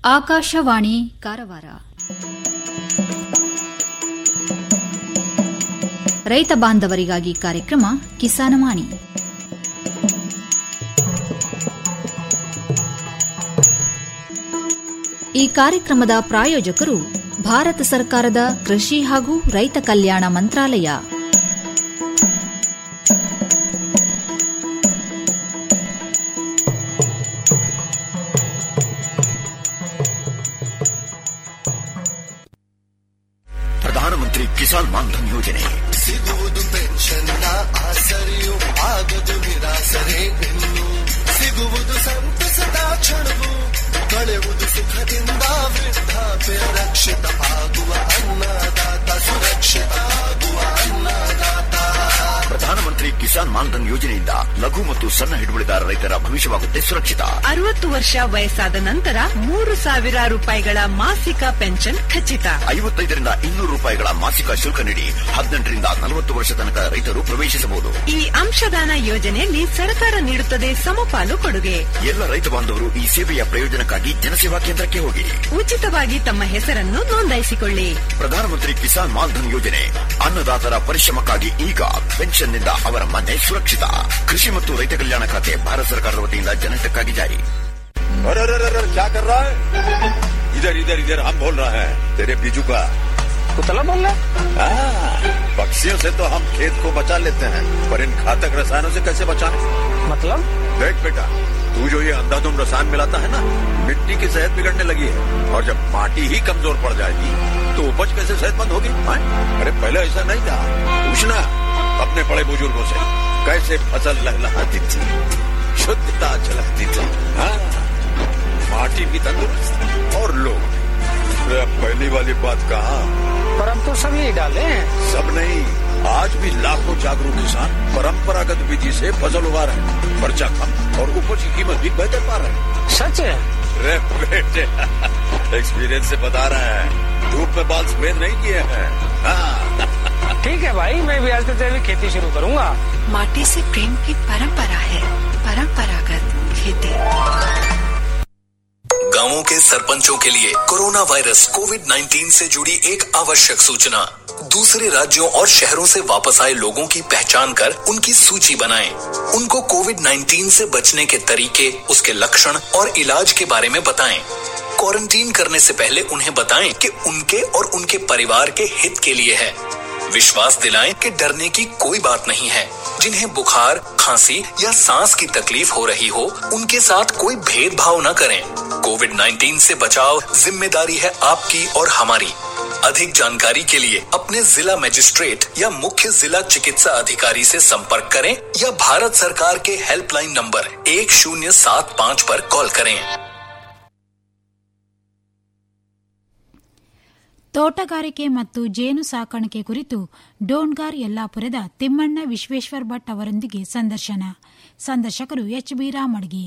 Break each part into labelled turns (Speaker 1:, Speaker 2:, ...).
Speaker 1: ಆಕಾಶವಾಣಿ ಕಾರವಾರ ರೈತ ಬಾಂಧವರಿಗಾಗಿ ಕಾರ್ಯಕ್ರಮ ಕಿಸಾನವಾಣಿ ಈ ಕಾರ್ಯಕ್ರಮದ ಪ್ರಾಯೋಜಕರು ಭಾರತ ಸರ್ಕಾರದ ಕೃಷಿ ಹಾಗೂ ರೈತ ಕಲ್ಯಾಣ ಮಂತ್ರಾಲಯ
Speaker 2: ಪ್ರಧಾನಮಂತ್ರಿ ಕಿಸಾನ್ ಮಾನ್ಧನ್ ಯೋಜನೆ
Speaker 3: ಸಿಗುವುದು ಪೆನ್ಷನ್ನ ಆಸರೆಯು ಆಗದು ನಿರಾಸರೆ ಇನ್ನು ಸಿಗುವುದು ಸಂತಸದ ಕ್ಷಣವು ಕಳೆಯುವುದು ಸುಖದಿಂದ ವೃದ್ಧಾಪ್ಯ ರಕ್ಷಿತ ಆಗುವ ಅನ್ನದಾತ ಸುರಕ್ಷಿತ ಆಗುವ ಅನ್ನದಾತ
Speaker 2: ಪ್ರಧಾನಮಂತ್ರಿ ಕಿಸಾನ್ ಮಾನ್ಧನ್ ಯೋಜನೆಯಿಂದ ಲಘು ಮತ್ತು ಸಣ್ಣ ಹಿಡುವಳಿದಾರ ರೈತರ ಭವಿಷ್ಯವಾಗುತ್ತೆ ಸುರಕ್ಷಿತ
Speaker 4: ಅರವತ್ತು ವರ್ಷ ವಯಸ್ಸಾದ ನಂತರ ಮೂರು ಸಾವಿರ ರೂಪಾಯಿಗಳ ಮಾಸಿಕ ಪೆನ್ಷನ್ ಖಚಿತ
Speaker 2: ಐವತ್ತೈದರಿಂದ ಇನ್ನೂರು ರೂಪಾಯಿಗಳ ಮಾಸಿಕ ಶುಲ್ಕ ನೀಡಿ ಹದಿನೆಂಟರಿಂದ ನಲವತ್ತು ವರ್ಷ ತನಕ ರೈತರು ಪ್ರವೇಶಿಸಬಹುದು
Speaker 4: ಈ ಅಂಶದಾನ ಯೋಜನೆಯಲ್ಲಿ ಸರ್ಕಾರ ನೀಡುತ್ತದೆ ಸಮಪಾಲು ಕೊಡುಗೆ
Speaker 2: ಎಲ್ಲ ರೈತ ಬಾಂಧವರು ಈ ಸೇವೆಯ ಪ್ರಯೋಜನಕ್ಕಾಗಿ ಜನಸೇವಾ ಕೇಂದ್ರಕ್ಕೆ ಹೋಗಿ
Speaker 4: ಉಚಿತವಾಗಿ ತಮ್ಮ ಹೆಸರನ್ನು ನೋಂದಾಯಿಸಿಕೊಳ್ಳಿ
Speaker 2: ಪ್ರಧಾನಮಂತ್ರಿ ಕಿಸಾನ್ ಮಾನ್ಧನ್ ಯೋಜನೆ ಅನ್ನದಾತರ ಪರಿಶ್ರಮಕ್ಕಾಗಿ ಈಗ ಪೆನ್ಷನ್ನಿಂದ ಅವರ ಮನೆ ಸುರಕ್ಷಿತ ಕೃಷಿ ಮತ್ತು ರೈತ ಕಲ್ಯಾಣ ಖಾತೆ ಭಾರತ ಸರ್ಕಾರದ ವತಿಯಿಂದ ಜನಹಿತಕ್ಕಾಗಿ ಜಾರಿ
Speaker 5: अरे अरे अरे अरे, क्या कर रहा है इधर इधर इधर हम बोल रहे हैं तेरे बीजू का
Speaker 6: कुतला बोल रहा है
Speaker 5: हाँ, पक्षियों से तो हम खेत को बचा लेते हैं पर इन घातक रसायनों से कैसे बचाएं
Speaker 6: मतलब
Speaker 5: देख बेटा तू जो ये अंधाधुंध रसायन मिलाता है ना मिट्टी की सेहत बिगड़ने लगी है और जब माटी ही कमजोर पड़ जाएगी तो उपज कैसे सेहतमंद होगी हाँ? अरे पहले ऐसा नहीं था पूछना अपने बड़े बुजुर्गों से कैसे फसल लहलहाती थी शुद्धता झलकती थी हाँ माटी भी तंदुरुस्त और लोग अरे अब पहली वाली बात कहा
Speaker 6: पर अब तो सब यही डाले हैं
Speaker 5: सब नहीं आज भी लाखों जागरूक किसान परंपरागत विधि से फसल उगा रहे हैं खर्चा कम और उपज की कीमत भी बेहतर पा रहे हैं
Speaker 6: सच है
Speaker 5: अरे बेटे एक्सपीरियंस से बता रहे हैं धूप में बाल सफेद नहीं किए हैं हाँ
Speaker 6: ठीक है भाई मैं भी आज से जैविक खेती शुरू करूंगा
Speaker 4: माटी से प्रेम की परंपरा है परंपरागत खेती
Speaker 7: गांवों के सरपंचों के लिए कोरोना वायरस कोविड 19 से जुड़ी एक आवश्यक सूचना दूसरे राज्यों और शहरों से वापस आए लोगों की पहचान कर उनकी सूची बनाएं। उनको कोविड 19 से बचने के तरीके उसके लक्षण और इलाज के बारे में बताएं। क्वारंटीन करने से पहले उन्हें बताएं कि उनके और उनके परिवार के हित के लिए है विश्वास दिलाएं कि डरने की कोई बात नहीं है जिन्हें बुखार खांसी या सांस की तकलीफ हो रही हो उनके साथ कोई भेदभाव न करें कोविड 19 से बचाव जिम्मेदारी है आपकी और हमारी अधिक जानकारी के लिए अपने जिला मजिस्ट्रेट या मुख्य जिला चिकित्सा अधिकारी से संपर्क करें या भारत सरकार के हेल्पलाइन नंबर एक शून्य सात पाँच पर कॉल करें
Speaker 8: ತೋಟಗಾರಿಕೆ ಮತ್ತು ಜೇನು ಸಾಕಾಣಿಕೆ ಕುರಿತು ಡೋಣ್ಗಾರ್ ಯಲ್ಲಾಪುರದ ತಿಮ್ಮಣ್ಣ ವಿಶ್ವೇಶ್ವರ್ ಭಟ್ ಅವರೊಂದಿಗೆ ಸಂದರ್ಶನ ಸಂದರ್ಶಕರು ಎಚ್ ಬಿ ರಾಮಡ್ಗಿ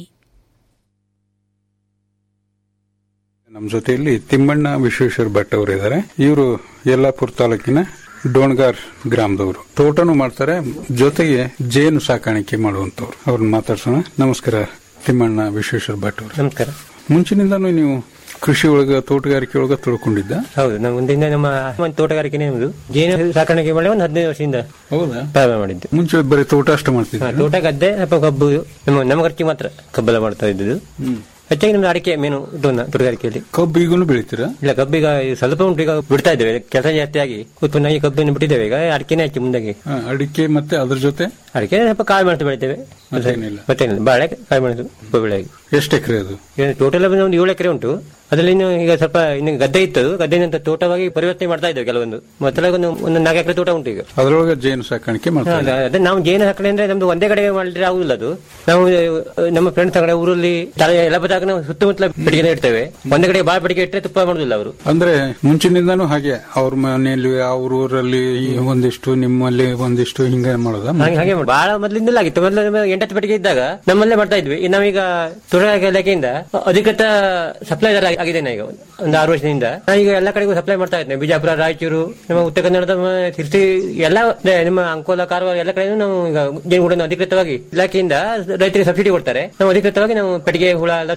Speaker 9: ನಮ್ಮ ಜೊತೆಯಲ್ಲಿ ತಿಮ್ಮಣ್ಣ ವಿಶ್ವೇಶ್ವರ ಭಟ್ ಅವರು ಇದ್ದಾರೆ ಇವರು ಯಲ್ಲಾಪುರ ತಾಲೂಕಿನ ಡೋಣ್ಗಾರ್ ಗ್ರಾಮದವರು ತೋಟನೂ ಮಾಡ್ತಾರೆ ಜೊತೆಗೆ ಜೇನು ಸಾಕಾಣಿಕೆ ಮಾಡುವಂತವ್ರು ಅವ್ರನ್ನ ಮಾತಾಡ್ಸೋಣ ನಮಸ್ಕಾರ ತಿಮ್ಮಣ್ಣ ವಿಶ್ವೇಶ್ವರ ಭಟ್ ಅವರು
Speaker 10: ನಮಸ್ಕಾರ
Speaker 9: ಮುಂಚಿನಿಂದಾನು ನೀವು ಕೃಷಿ ಒಳಗ ತೋಟಗಾರಿಕೆ ಒಳಗ ತೊಳ್ಕೊಂಡಿದ್ದ
Speaker 10: ಹೌದು ನಮ್ಮ ಮುಂದಿಂದ ನಮ್ಮ ಒಂದು ತೋಟಗಾರಿಕೆನೇ ನಮ್ದು ಜೇನು ಸಾಕಾಣಿಕೆ ಮಾಡಿ ಒಂದು ಹದಿನೈದು ವರ್ಷದಿಂದ
Speaker 9: ಹೌದಾ
Speaker 10: ಪ್ರಾರಂಭ ಮಾಡಿದ್ದು
Speaker 9: ಮುಂಚೆ ಬರೀ ತೋಟ ಅಷ್ಟ
Speaker 10: ಹಾ,
Speaker 9: ಮಾಡ್ತಿದ್ದ
Speaker 10: ತೋಟ ಗದ್ದೆ ಸ್ವಲ್ಪ ಕಬ್ಬು ನಮ್ಮ ನಮ್ಮ ಖರ್ಚಿಗೆ ಮಾತ್ರ ಕಬ್ಬೆಲ್ಲ ಮಾಡ್ತಾ ಇದ್ದುದು ಹೆಚ್ಚಾಗಿ ನಮ್ದು ಅಡಿಕೆ ಮೇನು ಟೋನ ತೋಟಗಾರಿಕೆಯಲ್ಲಿ
Speaker 9: ಕಬ್ಬು ಈಗಲೂ ಬೆಳಿತೀರಾ
Speaker 10: ಇಲ್ಲ ಕಬ್ಬೀಗ ಸ್ವಲ್ಪ ಉಂಟು ಈಗ ಬಿಡ್ತಾ ಇದ್ದೇವೆ ಕೆಲಸ ಜಾಸ್ತಿ ಆಗಿ ಉತ್ಪನ್ನ ಈ ಕಬ್ಬನ್ನು ಬಿಟ್ಟಿದ್ದೇವೆ ಈಗ ಅಡಿಕೆನೇ ಹಾಕಿ ಮುಂದಾಗಿ
Speaker 9: ಹಾ, ಅಡಿಕೆ ಮತ್ತೆ ಅದ್ರ ಜೊತೆ
Speaker 10: ಅಡಿಕೆ ಸ್ವಲ್ಪ ಕಾಳು ಮೆಣಸು ಬೆಳಿತೇವೆ
Speaker 9: ಮತ್ತೇನಿಲ್ಲ.
Speaker 10: ಮತ್ತೇನಿಲ್ಲ ಬಾಳೆ ಕಾಳು ಮೆಣಸು ಕಬ್ಬು ಬೆಳೆಯಾಗಿ
Speaker 9: ಎಷ್ಟು ಎಕರೆ ಅದು
Speaker 10: ಟೋಟಲ್ ಒಂದು ಏಳು ಎಕರೆ ಉಂಟು ಅದರಲ್ಲಿ ಇನ್ನು ಈಗ ಸ್ವಲ್ಪ ಇನ್ನು ಗದ್ದೆ ಇತ್ತು ಗದ್ದೆಯಿಂದ ತೋಟವಾಗಿ ಪರಿವರ್ತನೆ ಮಾಡ್ತಾ ಇದ್ದೇವೆ ಕೆಲವೊಂದು ಮೊದಲ ಒಂದು ಒಂದು ನಾಲ್ಕು ಎಕರೆ ತೋಟ ಉಂಟು ಈಗ
Speaker 9: ಅದ್ರೊಳಗ ಜೇನು ಸಾಕಾಣಿಕೆ
Speaker 10: ಹಾ,
Speaker 9: ಮಾಡ್ತಾರೆ
Speaker 10: ಅದ- ಅದೇ ನಾವು ಜೇನು ಹಾಕಣೆ ಅಂದ್ರೆ ನಮ್ದು ಒಂದೇ ಕಡೆ ಮಾಡಿದ್ರೆ ಆಗುದಿಲ್ಲ ಅದು ನಾವು ಆ, ನಮ್ಮ ಫ್ರೆಂಡ್ಸ್ ಕಡೆ ಊರಲ್ಲಿ ತಲೆ ಎಲ್ಲ ಬದಾಗ ನಾವು ಸುತ್ತಮುತ್ತಲ ಪೆಟ್ಟಿಗೆ ಇಡ್ತೇವೆ ಒಂದೇ ಕಡೆ ಬಾಳ ಪೆಟ್ಟಿಗೆ ಇಟ್ಟರೆ ತುಪ್ಪ ಮಾಡುದಿಲ್ಲ ಅವರು
Speaker 9: ಅಂದ್ರೆ ಮುಂಚಿನಿಂದಾನು ಹಾಗೆ ಅವ್ರ ಮನೆಯಲ್ಲಿ ಅವ್ರ ಊರಲ್ಲಿ ಒಂದಿಷ್ಟು ನಿಮ್ಮಲ್ಲಿ ಒಂದಿಷ್ಟು ಹಿಂಗ ಮಾಡೋದ
Speaker 10: ಹಾಗೆ ಹಾಗೆ ಮಾಡಿ ಬಹಳ ಮೊದಲಿಂದಲೇ ಆಗಿತ್ತು ಮೊದಲು ನಮ್ಮ ಎಂಟತ್ತು ಪೆಟ್ಟಿಗೆ ಇದ್ದಾಗ ನಮ್ಮಲ್ಲೇ ಮಾಡ್ತಾ ಇದ್ವಿ ಇನ್ನು ನಾವೀಗ ತೋಟಗಾರಿಕೆ ಇಲಾಖೆಯಿಂದ ಅಧಿಕೃತ ಸಪ್ಲೈದರ್ ಆಗಿದೆ ನಾ ಈಗ ಒಂದು ಆರು ವರ್ಷದಿಂದ ನಾನು ಈಗ ಎಲ್ಲ ಕಡೆಗೂ ಸಪ್ಲೈ ಮಾಡ್ತಾ ಇದ್ದೇನೆ ಬಿಜಾಪುರ ರಾಯಚೂರು ನಮ್ಮ ಉತ್ತರ ಕನ್ನಡದ ಮ- ಶಿರ್ಸಿ ಎಲ್ಲ ಅದೇ ನಿಮ್ಮ ಅಂಕೋಲ ಕಾರವಾರ ಎಲ್ಲ ಕಡೆ ನಾವು ಈಗ ಜೇನುಗೂಡನ್ನು ಅಧಿಕೃತವಾಗಿ ಇಲಾಖೆಯಿಂದ ರೈತರಿಗೆ ಸಬ್ಸಿಡಿ ಕೊಡ್ತಾರೆ ನಾವು ಅಧಿಕೃತವಾಗಿ ನಾವು ಪೆಟ್ಟಿಗೆ ಹುಳ ಎಲ್ಲ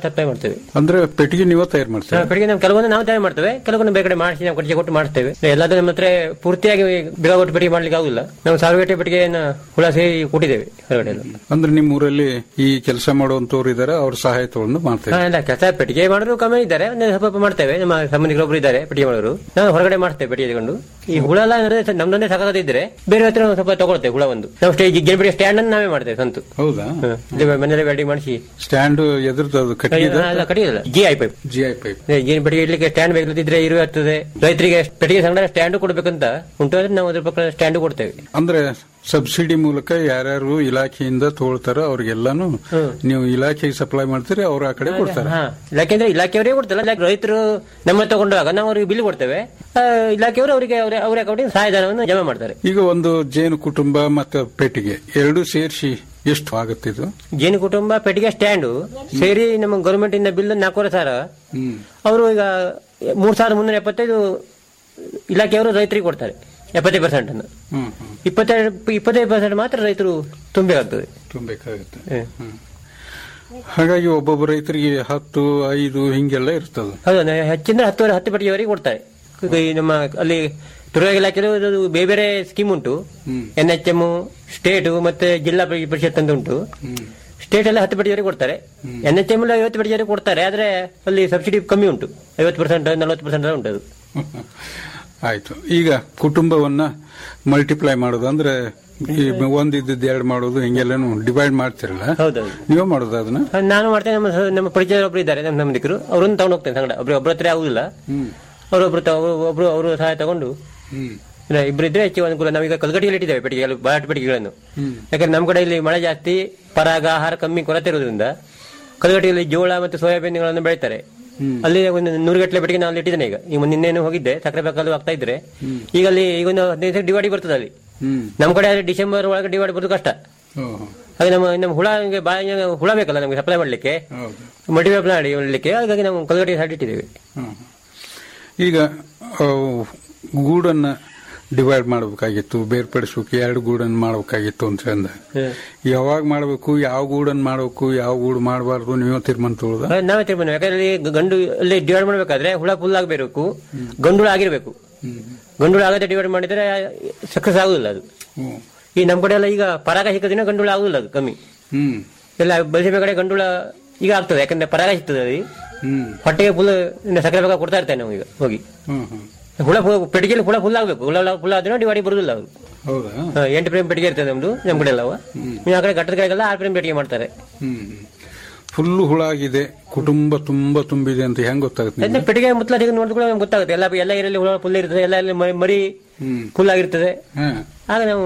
Speaker 10: ಸಪ್ಲೈ ಮಾಡ್ತೇವೆ
Speaker 9: ಅಂದ್ರೆ ಪೆಟ್ಟಿಗೆ ನೀವೇ ತಯಾರು ಮಾಡ್ತೀರಾ
Speaker 10: ಪೆಟ್ಟಿಗೆ ನಾವು ಕೆಲವೊಂದು ನಾವು ತಯಾರು ಮಾಡ್ತೇವೆ ಕೆಲವೊಂದು ಬೇರೆ ಕಡೆ ಮಾಡಿಸಿ ನಾವು ಕೊಟ್ಟಿಗೆ ಕೊಟ್ಟು ಮಾಡ್ತೇವೆ ಎಲ್ಲದೂ ನಮ್ಮ ಹತ್ರ ಪೂರ್ತಿಯಾಗಿ ಬೇಗ ಕೊಟ್ಟು ಪೆಟ್ಟಿಗೆ ಮಾಡ್ಲಿಕ್ಕೆ ಆಗುದಿಲ್ಲ ನಾವು ಸಾವಿರ ಗಟ್ಟೆ ಪೆಟ್ಟಿಗೆಯನ್ನ ಹುಳ ಸೇರಿ ಕೊಟ್ಟಿದ್ದೇವೆ ಹೊರಗಡೆ ಎಲ್ಲ.
Speaker 9: ಅಂದ್ರೆ ನಿಮ್ಮ ಊರಲ್ಲಿ ಈ ಕೆಲಸ ಮಾಡುವಂತವ್ರು ಇದಾರೆ ಅವ್ರ ಸಹಾಯ ತಗೊಂಡು ಮಾಡ್ತಾರೆ
Speaker 10: ಹಾ, ಇಲ್ಲ ಕೆಲಸ ಪೆಟ್ಟಿಗೆ ಮಾಡೋರು ಕಮ್ಮಿ ಇದ್ದಾರೆ ಒಂದು ಸ್ವಲ್ಪ ಸ್ವಲ್ಪ ಮಾಡ್ತೇವೆ ನಮ್ಮ ಸಂಬಂಧಿಕರು ಒಬ್ರು ಇದ್ದಾರೆ ಪೆಟ್ಟಿಗೆ ಮಾಡೋರು ನಾವು ಹೊರಗಡೆ ಮಾಡ್ತೇವೆ ಪೆಟ್ಟಿಗೆ ತಗೊಂಡು ಈ ಹುಳ ಎಲ್ಲ ಅಂದ್ರೆ ಸ- ನಮ್ದೊಂದೇ ಸಕಾಲದಿದ್ರೆ ಬೇರೆ ಹತ್ರ ನಾವು ಸ್ವಲ್ಪ ತಗೊಳ್ತೇವೆ ಹುಳ ಒಂದು ನಾವು ಸ್ಟೇಜ್ ಗಿರ್ಬಿಡಿ ಸ್ಟ್ಯಾಂಡ್ ಅನ್ನು ನಾವೇ ಮಾಡ್ತೇವೆ ಸ್ವಂತ
Speaker 9: ಹೌದಾ
Speaker 10: ಮನೇಲಿ ವೆಲ್ಡಿಂಗ್ ಮಾಡಿಸಿ
Speaker 9: ಸ್ಟ್ಯಾಂಡ್ ಎದುರ್ದು ಅದು ಕಟ್ಟಿಗೆ
Speaker 10: ಅಲ್ಲ ಕಟ್ಟಿಯಲ್ಲ G I pipe
Speaker 9: G I pipe
Speaker 10: ಏನು ಪೆಟ್ಟಿಗೆ ಇಡ್ಲಿಕ್ಕೆ ಸ್ಟ್ಯಾಂಡ್ ಬೇಕಿದ್ರೆ ಇರು ಆಗ್ತದೆ ರೈತರಿಗೆ ಪೆಟ್ಟಿಗೆ ಸಂಗಡ ಸ್ಟ್ಯಾಂಡ್ ಕೊಡ್ಬೇಕಂತ ಉಂಟು ಅಂದ್ರೆ ನಾವು ಅದ್ರ ಪ್ರಕಾರ ಸ್ಟ್ಯಾಂಡ್ ಕೊಡ್ತೇವೆ
Speaker 9: ಅಂದ್ರೆ ಸಬ್ಸಿಡಿ ಮೂಲಕ ಯಾರ್ಯಾರು ಇಲಾಖೆಯಿಂದ ತಗೊಳ್ತಾರೋ ಅವ್ರಿಗೆಲ್ಲಾನು ನೀವು ಇಲಾಖೆಗೆ ಸಪ್ಲೈ ಮಾಡ್ತೀರಿ ಅವ್ರು ಆ ಕಡೆ ಕೊಡ್ತಾರೆ
Speaker 10: ಹಾ ಯಾಕೆಂದ್ರೆ ಇಲಾಖೆಯವರೇ ಕೊಡ್ತಲ್ಲ ಇಲ್ಲ ರೈತರು ನಮ್ಮ ತಗೊಂಡಾಗ ನಾವು ಅವ್ರಿಗೆ ಬಿಲ್ ಕೊಡ್ತೇವೆ ಆ, ಇಲಾಖೆಯವರು ಅವರಿಗೆ ಅವರ ಅವರ ಅಕೌಂಟಿಗೆ ಸಹಾಯಧನವನ್ನು ಜಮಾ ಮಾಡ್ತಾರೆ
Speaker 9: ಈಗ ಒಂದು ಜೇನು ಕುಟುಂಬ ಮತ್ತು ಪೆಟ್ಟಿಗೆ ಎರಡು ಸೇರಿಸಿ ಎಷ್ಟು ಆಗುತ್ತೆ ಇದು
Speaker 10: ಜೇನು ಕುಟುಂಬ ಪೆಟ್ಟಿಗೆ ಸ್ಟ್ಯಾಂಡು ಸೇರಿ ನಮ್ಮ ಗೌರ್ಮೆಂಟ್ ಇಂದ ಬಿಲ್ ನಾಲ್ಕೂವರೆ ಸಾವಿರ
Speaker 9: ಹ್ಮ್
Speaker 10: ಅವರು ಈಗ ಮೂರ್ ಸಾವಿರದ ಮುನ್ನೂರ ಎಪ್ಪತ್ತೈದು ಇಲಾಖೆಯವರು ರೈತರಿಗೆ ಕೊಡ್ತಾರೆ ಎಪ್ಪತ್ತೈದು ಪರ್ಸೆಂಟ್ ಅನ್ನು
Speaker 9: ಹ್ಮ್ ಹ್ಮ್
Speaker 10: ಇಪ್ಪತ್ತೆರಡು ಇಪ್ಪತ್ತೈದು ಪರ್ಸೆಂಟ್ ಮಾತ್ರ ರೈತರು ತುಂಬಬೇಕಾಗ್ತದೆ
Speaker 9: ತುಂಬಬೇಕಾಗುತ್ತೆ
Speaker 10: ಹೇ.
Speaker 9: ಹ್ಮ್. ಹಾಗಾಗಿ ಒಬ್ಬೊಬ್ಬ ರೈತರಿಗೆ ಹತ್ತು ಐದು ಹಿಂಗೆಲ್ಲ ಇರ್ತದೆ
Speaker 10: ಹೌದು ನ- ಹೆಚ್ಚಿಂದ ಹತ್ತುವರೆ ಹತ್ತು ಪೆಟ್ಟಿಗೆವರೆಗೆ ಕೊಡ್ತಾರೆ ಈಗ ಈ ನಮ್ಮ ಅಲ್ಲಿ ತುರುವೇಗ ಇಲಾಖೆ ಬೇರೆ ಬೇರೆ ಸ್ಕೀಮ್ ಉಂಟು ಎನ್ ಎಚ್ ಎಂ ಸ್ಟೇಟ್ ಮತ್ತೆ ಜಿಲ್ಲಾ ಪರಿ- ಪರಿಷತ್ ಅಂತ ಉಂಟು ಸ್ಟೇಟ್ ಎಲ್ಲ ಹತ್ತು ಪೆಟ್ಟಿಗೆವರೆಗೆ ಕೊಡ್ತಾರೆ ಎನ್ ಎಚ್ ಎಂ ಐವತ್ತು ಪೆಟ್ಟಿಗೆವರೆಗೆ ಕೊಡ್ತಾರೆ ಆದ್ರೆ ಅಲ್ಲಿ ಸಬ್ಸಿಡಿ ಕಮ್ಮಿ ಉಂಟು ಐವತ್ತು ಪರ್ಸೆಂಟ್ ನಲವತ್ತು ಪರ್ಸೆಂಟ್ ಉಂಟು ಅದು
Speaker 9: ಆಯ್ತು ಈಗ ಕುಟುಂಬವನ್ನ ಮಲ್ಟಿಪ್ಲೈ ಮಾಡೋದು ಅಂದ್ರೆ ಈ ಒಂದಿದ್ದು ಎರಡು ಮಾಡೋದು ಹಿಂಗೆಲ್ಲಾನು ಡಿವೈಡ್ ಮಾಡ್ತಿರಲ್ಲ
Speaker 10: ಹೌದೌದು
Speaker 9: ನೀವೇ ಮಾಡೋದು ಅದನ್ನ
Speaker 10: ನಾನು ಮಾಡ್ತೇನೆ ನಮ್ಮ ಸ- ನಮ್ಮ ಪರಿಚಯ ಒಬ್ರು ಇದ್ದಾರೆ ನಮ್ಮ ಸಂಬಂಧಿಕರು ಅವರನ್ನು ತಗೊಂಡು ಹೋಗ್ತೇನೆ ಸಂಗಡ ಒಬ್ರು ಒಬ್ಬರ ಹತ್ರ ಆಗುದಿಲ್ಲ ಅವರೊಬ್ರು ತ- ಒಬ್ರು ಅವರು ಸಹಾಯ ತಗೊಂಡು ಇಲ್ಲ, ಇಬ್ರು ಇದ್ರೆ ಹೆಚ್ಚು ಅನುಕೂಲ ನಾವೀಗ ಕಲ್ಗಟ್ಟಿಯಲ್ಲಿ ಇಟ್ಟಿದ್ದೇವೆ ಪೆಟ್ಟಿಗೆ ಬಹಳ ಪೆಟ್ಟಿಗೆಗಳನ್ನು ಯಾಕಂದ್ರೆ ನಮ್ಮ ಕಡೆ ಇಲ್ಲಿ ಮಳೆ ಜಾಸ್ತಿ ಪರಾಗ ಆಹಾರ ಕಮ್ಮಿ ಕೊರತೆ ಇರೋದ್ರಿಂದ ಕಲ್ಗಟ್ಟಿಯಲ್ಲಿ ಜೋಳ ಮತ್ತು ಸೋಯಾಬೀನ್ಗಳನ್ನು ಬೆಳೀತಾರೆ ಅಲ್ಲಿ ಒಂದು ನೂರುಗಟ್ಟಲೆ ಪೆಟ್ಟಿಗೆ ನಾನು ಅಲ್ಲಿ ಇಟ್ಟಿದ್ದೇನೆ ಈಗ ಈಗ ನಿನ್ನೇನು ಹೋಗಿದ್ದೆ ಸಕ್ಕರೆ ಬೇಕಲ್ಲು ಆಗ್ತಾ ಇದ್ರೆ ಈಗ ಅಲ್ಲಿ ಈಗ ಒಂದು ಹದಿನೈದು ಡಿವಾಡಿ ಬರ್ತದೆ ಅಲ್ಲಿ
Speaker 9: ಹ್ಮ್
Speaker 10: ನಮ್ಮ ಕಡೆ ಆದ್ರೆ ಡಿಸೆಂಬರ್ ಒಳಗೆ ಡಿವಾಡಿ ಬರೋದು ಕಷ್ಟ
Speaker 9: ಓಹೋ.
Speaker 10: ಹಾಗೆ ನಮ್ಮ ನಮ್ಮ ಹುಳ ನಮ್ಗೆ ಬಾಯಿ ಹುಳ ಬೇಕಲ್ಲ ನಮಗೆ ಸಪ್ಲೈ ಮಾಡ್ಲಿಕ್ಕೆ
Speaker 9: ಹೌದು
Speaker 10: ಮಲ್ಟಿವೇಪ್ ಮಾಡಿ ಮಾಡಲಿಕ್ಕೆ ಹಾಗಾಗಿ ನಾವು ಕಲ್ಗಟ್ಟಿ ಸೈಡ್ ಇಟ್ಟಿದ್ದೇವೆ
Speaker 9: ಹ್ಮ್. ಈಗ ಅವು ಗೂಡನ್ನ ಡಿವೈಡ್ ಮಾಡಬೇಕಾಗಿತ್ತು ಬೇರ್ಪಡಿಸ್ಬೇಕು ಎರಡು ಗೂಡನ್ನು ಮಾಡಬೇಕಾಗಿತ್ತು ಅಂತ ಅಂದ ಯಾವಾಗ ಮಾಡಬೇಕು ಯಾವ ಗೂಡನ್ನು ಮಾಡಬೇಕು ಯಾವ ಗೂಡು ಮಾಡಬಾರ್ದು ನೀವು ತೀರ್ಮಾನ ತಗೊಳ್ದ
Speaker 10: ಹಾಗೆ ನಾವೇ ತೀರ್ಮಾನ ಯಾಕಂದ್ರೆ ಇಲ್ಲಿ ಗಂಡು ಅಲ್ಲಿ ಡಿವೈಡ್ ಮಾಡ್ಬೇಕಾದ್ರೆ ಹುಳ ಫುಲ್ ಆಗಬೇಕು ಗಂಡುಳ ಆಗಿರ್ಬೇಕು ಗಂಡುಳ ಆಗದೆ ಡಿವೈಡ್ ಮಾಡಿದ್ರೆ ಸಕ್ಸಸ್ ಆಗುದಿಲ್ಲ ಅದು ಈ ನಮ್ಮ ಕಡೆ ಎಲ್ಲ ಈಗ ಪರಾಗ ಸಿಕ್ಕದಿನ ಗಂಡುಳ ಆಗುದಿಲ್ಲ ಅದು ಕಮ್ಮಿ
Speaker 9: ಹ್ಮ್
Speaker 10: ಎಲ್ಲ ಬಲಿಸಿಮೆ ಕಡೆ ಗಂಡುಳ ಈಗ ಆಗ್ತದೆ ಯಾಕಂದ್ರೆ ಪರಾಗ ಸಿಗ್ತದೆ ಅಲ್ಲಿ
Speaker 9: ಹ್ಮ್
Speaker 10: ಹೊಟ್ಟೆಗೆ ಫುಲ್ ಸಕ್ಕರೆ ಬೇಕಾಗ ಕೊಡ್ತಾ ಇರ್ತೇನೆ ನಾವು ಈಗ ಹೋಗಿ
Speaker 9: ಹ್ಮ್ ಹ್ಮ್
Speaker 10: ಹುಳ ಫು- ಪೆಟ್ಟಿಗೆಯಲ್ಲಿ ಹುಳ ಫುಲ್ ಆಗಬೇಕು ಹುಳ ಫುಲ್ ಆದ್ರೆ ಡಿವೈಡ್ ಬರುದಿಲ್ಲ ಅವರು
Speaker 9: ಹೌದಾ
Speaker 10: ಹಾ, ಎಂಟು ಪ್ರೇಮ್ ಪೆಟ್ಟಿಗೆ ಇರ್ತದೆ ನಮ್ದು ನಮ್ಮ ಕಡೆ ಎಲ್ಲ ನೀವು ಆ ಕಡೆ ಘಟ್ಟದ ಕಡೆಗೆಲ್ಲ ಆರು ಪ್ರೇಮ್ ಪೆಟ್ಟಿಗೆ ಮಾಡ್ತಾರೆ
Speaker 9: ಹ್ಮ್ ಫುಲ್ ಹುಳ ಆಗಿದೆ ಕುಟುಂಬ ತುಂಬಾ ತುಂಬಿದೆ ಅಂತ ಹೆಂಗ್ ಗೊತ್ತಾಗುತ್ತೆ
Speaker 10: ಅದನ್ನ ಪೆಟ್ಟಿಗೆ ಮುತ್ತಲ ತೆಗೆದು ನೋಡಿದ್ರೆ ನಮ್ಗೆ ಗೊತ್ತಾಗುತ್ತೆ ಎಲ್ಲ ಎಲ್ಲ ಏರಲ್ಲಿ ಹುಳ ಫುಲ್ ಇರ್ತದೆ ಎಲ್ಲ ಎಲ್ಲ ಮರಿ- ಮರಿ ಫುಲ್ ಆಗಿರ್ತದೆ
Speaker 9: ಹಾ
Speaker 10: ಆಗ ನಾವು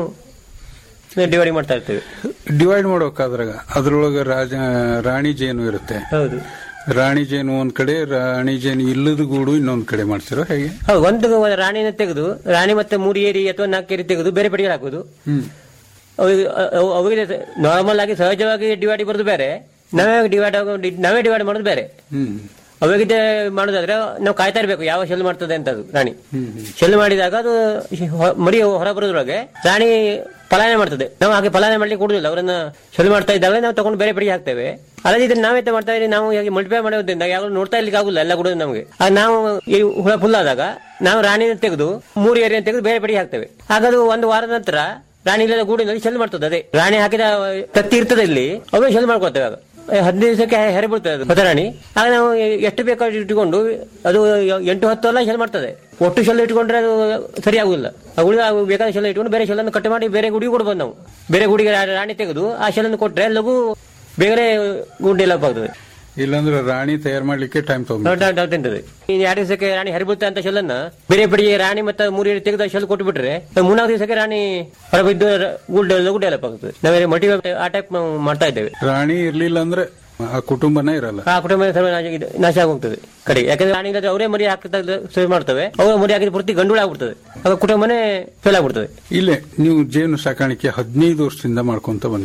Speaker 10: ಡಿವೈಡಿ ಮಾಡ್ತಾ ಇರ್ತೇವೆ
Speaker 9: ಡಿವೈಡ್ ಮಾಡೋಕಾದ್ರಾಗ ಅದ್ರೊಳಗ ರಾಜ ರಾಣಿ ಜೇನು ಇರುತ್ತೆ
Speaker 10: ಹೌದು
Speaker 9: ರಾಣಿ ಜೇನು ಒಂದ್ ಕಡೆ ರಾಣಿ ಜೇನು ಇಲ್ಲದ ಗೂಡು ಇನ್ನೊಂದ್ ಕಡೆ ಮಾಡ್ತಿರೋ ಹೇಗೆ
Speaker 10: ಹೌದು ಒಂದು ರಾಣಿನ ತೆಗೆದು ರಾಣಿ ಮತ್ತೆ ಮೂರು ಏರಿ ಅಥವಾ ನಾಲ್ಕು ಏರಿ ತೆಗೆದು ಬೇರೆ ಪೆಟ್ಟಿಗೆ ಹಾಕೋದು
Speaker 9: ಹ್ಮ್
Speaker 10: ಅವು- ಅವು- ಅವಿಗೆ ನಾರ್ಮಲ್ ಆಗಿ ಸಹಜವಾಗಿ ಡಿವೈಡ್ ಬರೋದು ಬೇರೆ ನಾವೇ ಡಿವೈಡ್ ನಾವೇ ಡಿವೈಡ್ ಮಾಡೋದು ಬೇರೆ
Speaker 9: ಹ್ಮ್
Speaker 10: ಅವಾಗಿದ್ದೆ ಮಾಡೋದಾದ್ರೆ ನಾವು ಕಾಯ್ತಾ ಇರ್ಬೇಕು ಯಾವ ಶೆಲ್ ಮಾಡ್ತದೆ ಅಂತ ಅದು ರಾಣಿ ಶೆಲ್ ಮಾಡಿದಾಗ ಅದು ಹೊ- ಮರಿ ಹೊರ ಬರೋದ್ರೊಳಗೆ ರಾಣಿ ಪಲಾಯನ ಮಾಡ್ತದೆ ನಾವು ಹಾಗೆ ಪಲಾಯನ ಮಾಡ್ಲಿಕ್ಕೆ ಕೊಡುದಿಲ್ಲ ಅವರನ್ನ ಶೆಲ್ ಮಾಡ್ತಾ ಇದ್ದಾಗ ನಾವು ತಗೊಂಡು ಬೇರೆ ಪಡಿಗೆ ಹಾಕ್ತೇವೆ ಅಲ್ಲದಿದ್ರೆ ನಾವೇ ಎಂತ ಮಾಡ್ತಾ ಇದ್ದೀವಿ ನಾವು ಹಾಗೆ ಮಲ್ಟಿಪ್ಲೈ ಮಾಡೋದ್ರಿಂದ ಯಾವ ನೋಡ್ತಾ ಇರ್ಲಿಕ್ಕೆ ಆಗುಲ್ಲ ಎಲ್ಲ ಕೂಡ ನಮಗೆ ಆಗ ನಾವು ಈ ಹುಳ ಫುಲ್ ಆದಾಗ ನಾವು ರಾಣಿನ ತೆಗೆದು ಮೂರು ಏರಿಯನ್ನು ತೆಗೆದು ಬೇರೆ ಪಡಿಗೆ ಹಾಕ್ತೇವೆ ಆಗ ಅದು ಒಂದು ವಾರದ ನಂತರ ರಾಣಿ ಇಲ್ಲದ ಗೂಡಿನಲ್ಲಿ ಶೆಲ್ ಮಾಡ್ತದೆ ಅದೇ ರಾಣಿ ಹಾಕಿದ ತತ್ತಿ ಇರ್ತದೆ ಇಲ್ಲಿ ಅವೇ ಶೆಲ್ ಮಾಡ್ಕೊಳ್ತೇವೆ ಆಗ ಹದಿನೈದು ದಿವಸಕ್ಕೆ ಹೆರೆ ಬೀಳ್ತದೆ ಅದು ಹೊಸರಾಣಿ ಆಗ ನಾವು ಎಷ್ಟು ಬೇಕಾದ್ರೂ ಇಟ್ಟುಕೊಂಡು ಅದು ಎಂಟು ಹತ್ತು ಎಲ್ಲ ಶೆಲ್ ಮಾಡ್ತದೆ ಒಟ್ಟು ಶೆಲ್ ಇಟ್ಕೊಂಡ್ರೆ ಅದು ಸರಿ ಆಗುದಿಲ್ಲ ಆ ಉಳಿದ ಬೇಕಾದ ಶೆಲ್ ಇಟ್ಕೊಂಡು ಬೇರೆ ಶೆಲ್ಲನ್ನು ಕಟ್ ಮಾಡಿ ಬೇರೆ ಗುಡಿಗೆ ಕೊಡ್ಬೋದು ನಾವು ಬೇರೆ ಗುಡಿಗೆ ರಾ- ರಾಣಿ ತೆಗೆದು ಆ ಶೆಲ್ಲನ್ನು ಕೊಟ್ರೆ ಲಘು ಬೇಗನೆ ಗುಂಡಿ ಎಲ್ಲ ಆಗ್ತದೆ
Speaker 9: ಇಲ್ಲಾಂದ್ರೆ ರಾಣಿ ತಯಾರು ಮಾಡ್ಲಿಕ್ಕೆ ಟೈಮ್ ತಗೊಂಡು
Speaker 10: ತಿಂತದೆ ಇನ್ನು ಎರಡು ದಿವಸಕ್ಕೆ ರಾಣಿ ಹರಿಬುತ್ತೆ ಅಂತ ಶೆಲ್ಲನ್ನ ಬೇರೆ ಪಡಿಗೆ ರಾಣಿ ಮತ್ತೆ ಮೂರು ತೆಗೆದು ಶೆಲ್ ಕೊಟ್ಟು ಬಿಟ್ರೆ ಮೂರ್ನಾಲ್ಕು ದಿವಸಕ್ಕೆ ರಾಣಿ ಹೊರಬಿದ್ದು ಗುಡ್ಡ ಗುಡ್ಡ ಎಲ್ಲ ಆಗ್ತದೆ ನಾವೇ ಮಲ್ಟಿ ಆ ಟೈಪ್ ನಾವು ಮಾಡ್ತಾ ಇದ್ದೇವೆ
Speaker 9: ರಾಣಿ ಇರ್ಲಿಲ್ಲ ಅಂದ್ರೆ ಆ ಕುಟುಂಬನೇ ಇರಲ್ಲ
Speaker 10: ಆ ಕುಟುಂಬ ಸರ್ವ ನಾಶ ಆಗಿದೆ- ನಾಶ ಆಗೋಗ್ತದೆ ಕಡೆ ಯಾಕಂದ್ರೆ ರಾಣಿ ಇಲ್ಲದ್ರೆ ಅವರೇ ಮರಿ ಹಾಕ್ತಾ ಸೇವ್ ಮಾಡ್ತವೆ ಅವ್ರ ಮರಿ ಹಾಕಿದ ಪೂರ್ತಿ ಗಂಡುಳ ಆಗ್ಬಿಡ್ತದೆ ಆಗ ಕುಟುಂಬನೇ ಫೇಲ್ ಆಗ್ಬಿಡ್ತದೆ
Speaker 9: ಇಲ್ಲೇ ನೀವು ಜೇನು ಸಾಕಾಣಿಕೆ ಹದಿನೈದು ವರ್ಷದಿಂದ ಮಾಡ್ಕೊಂತ ಬಂದಿದ್ರಿ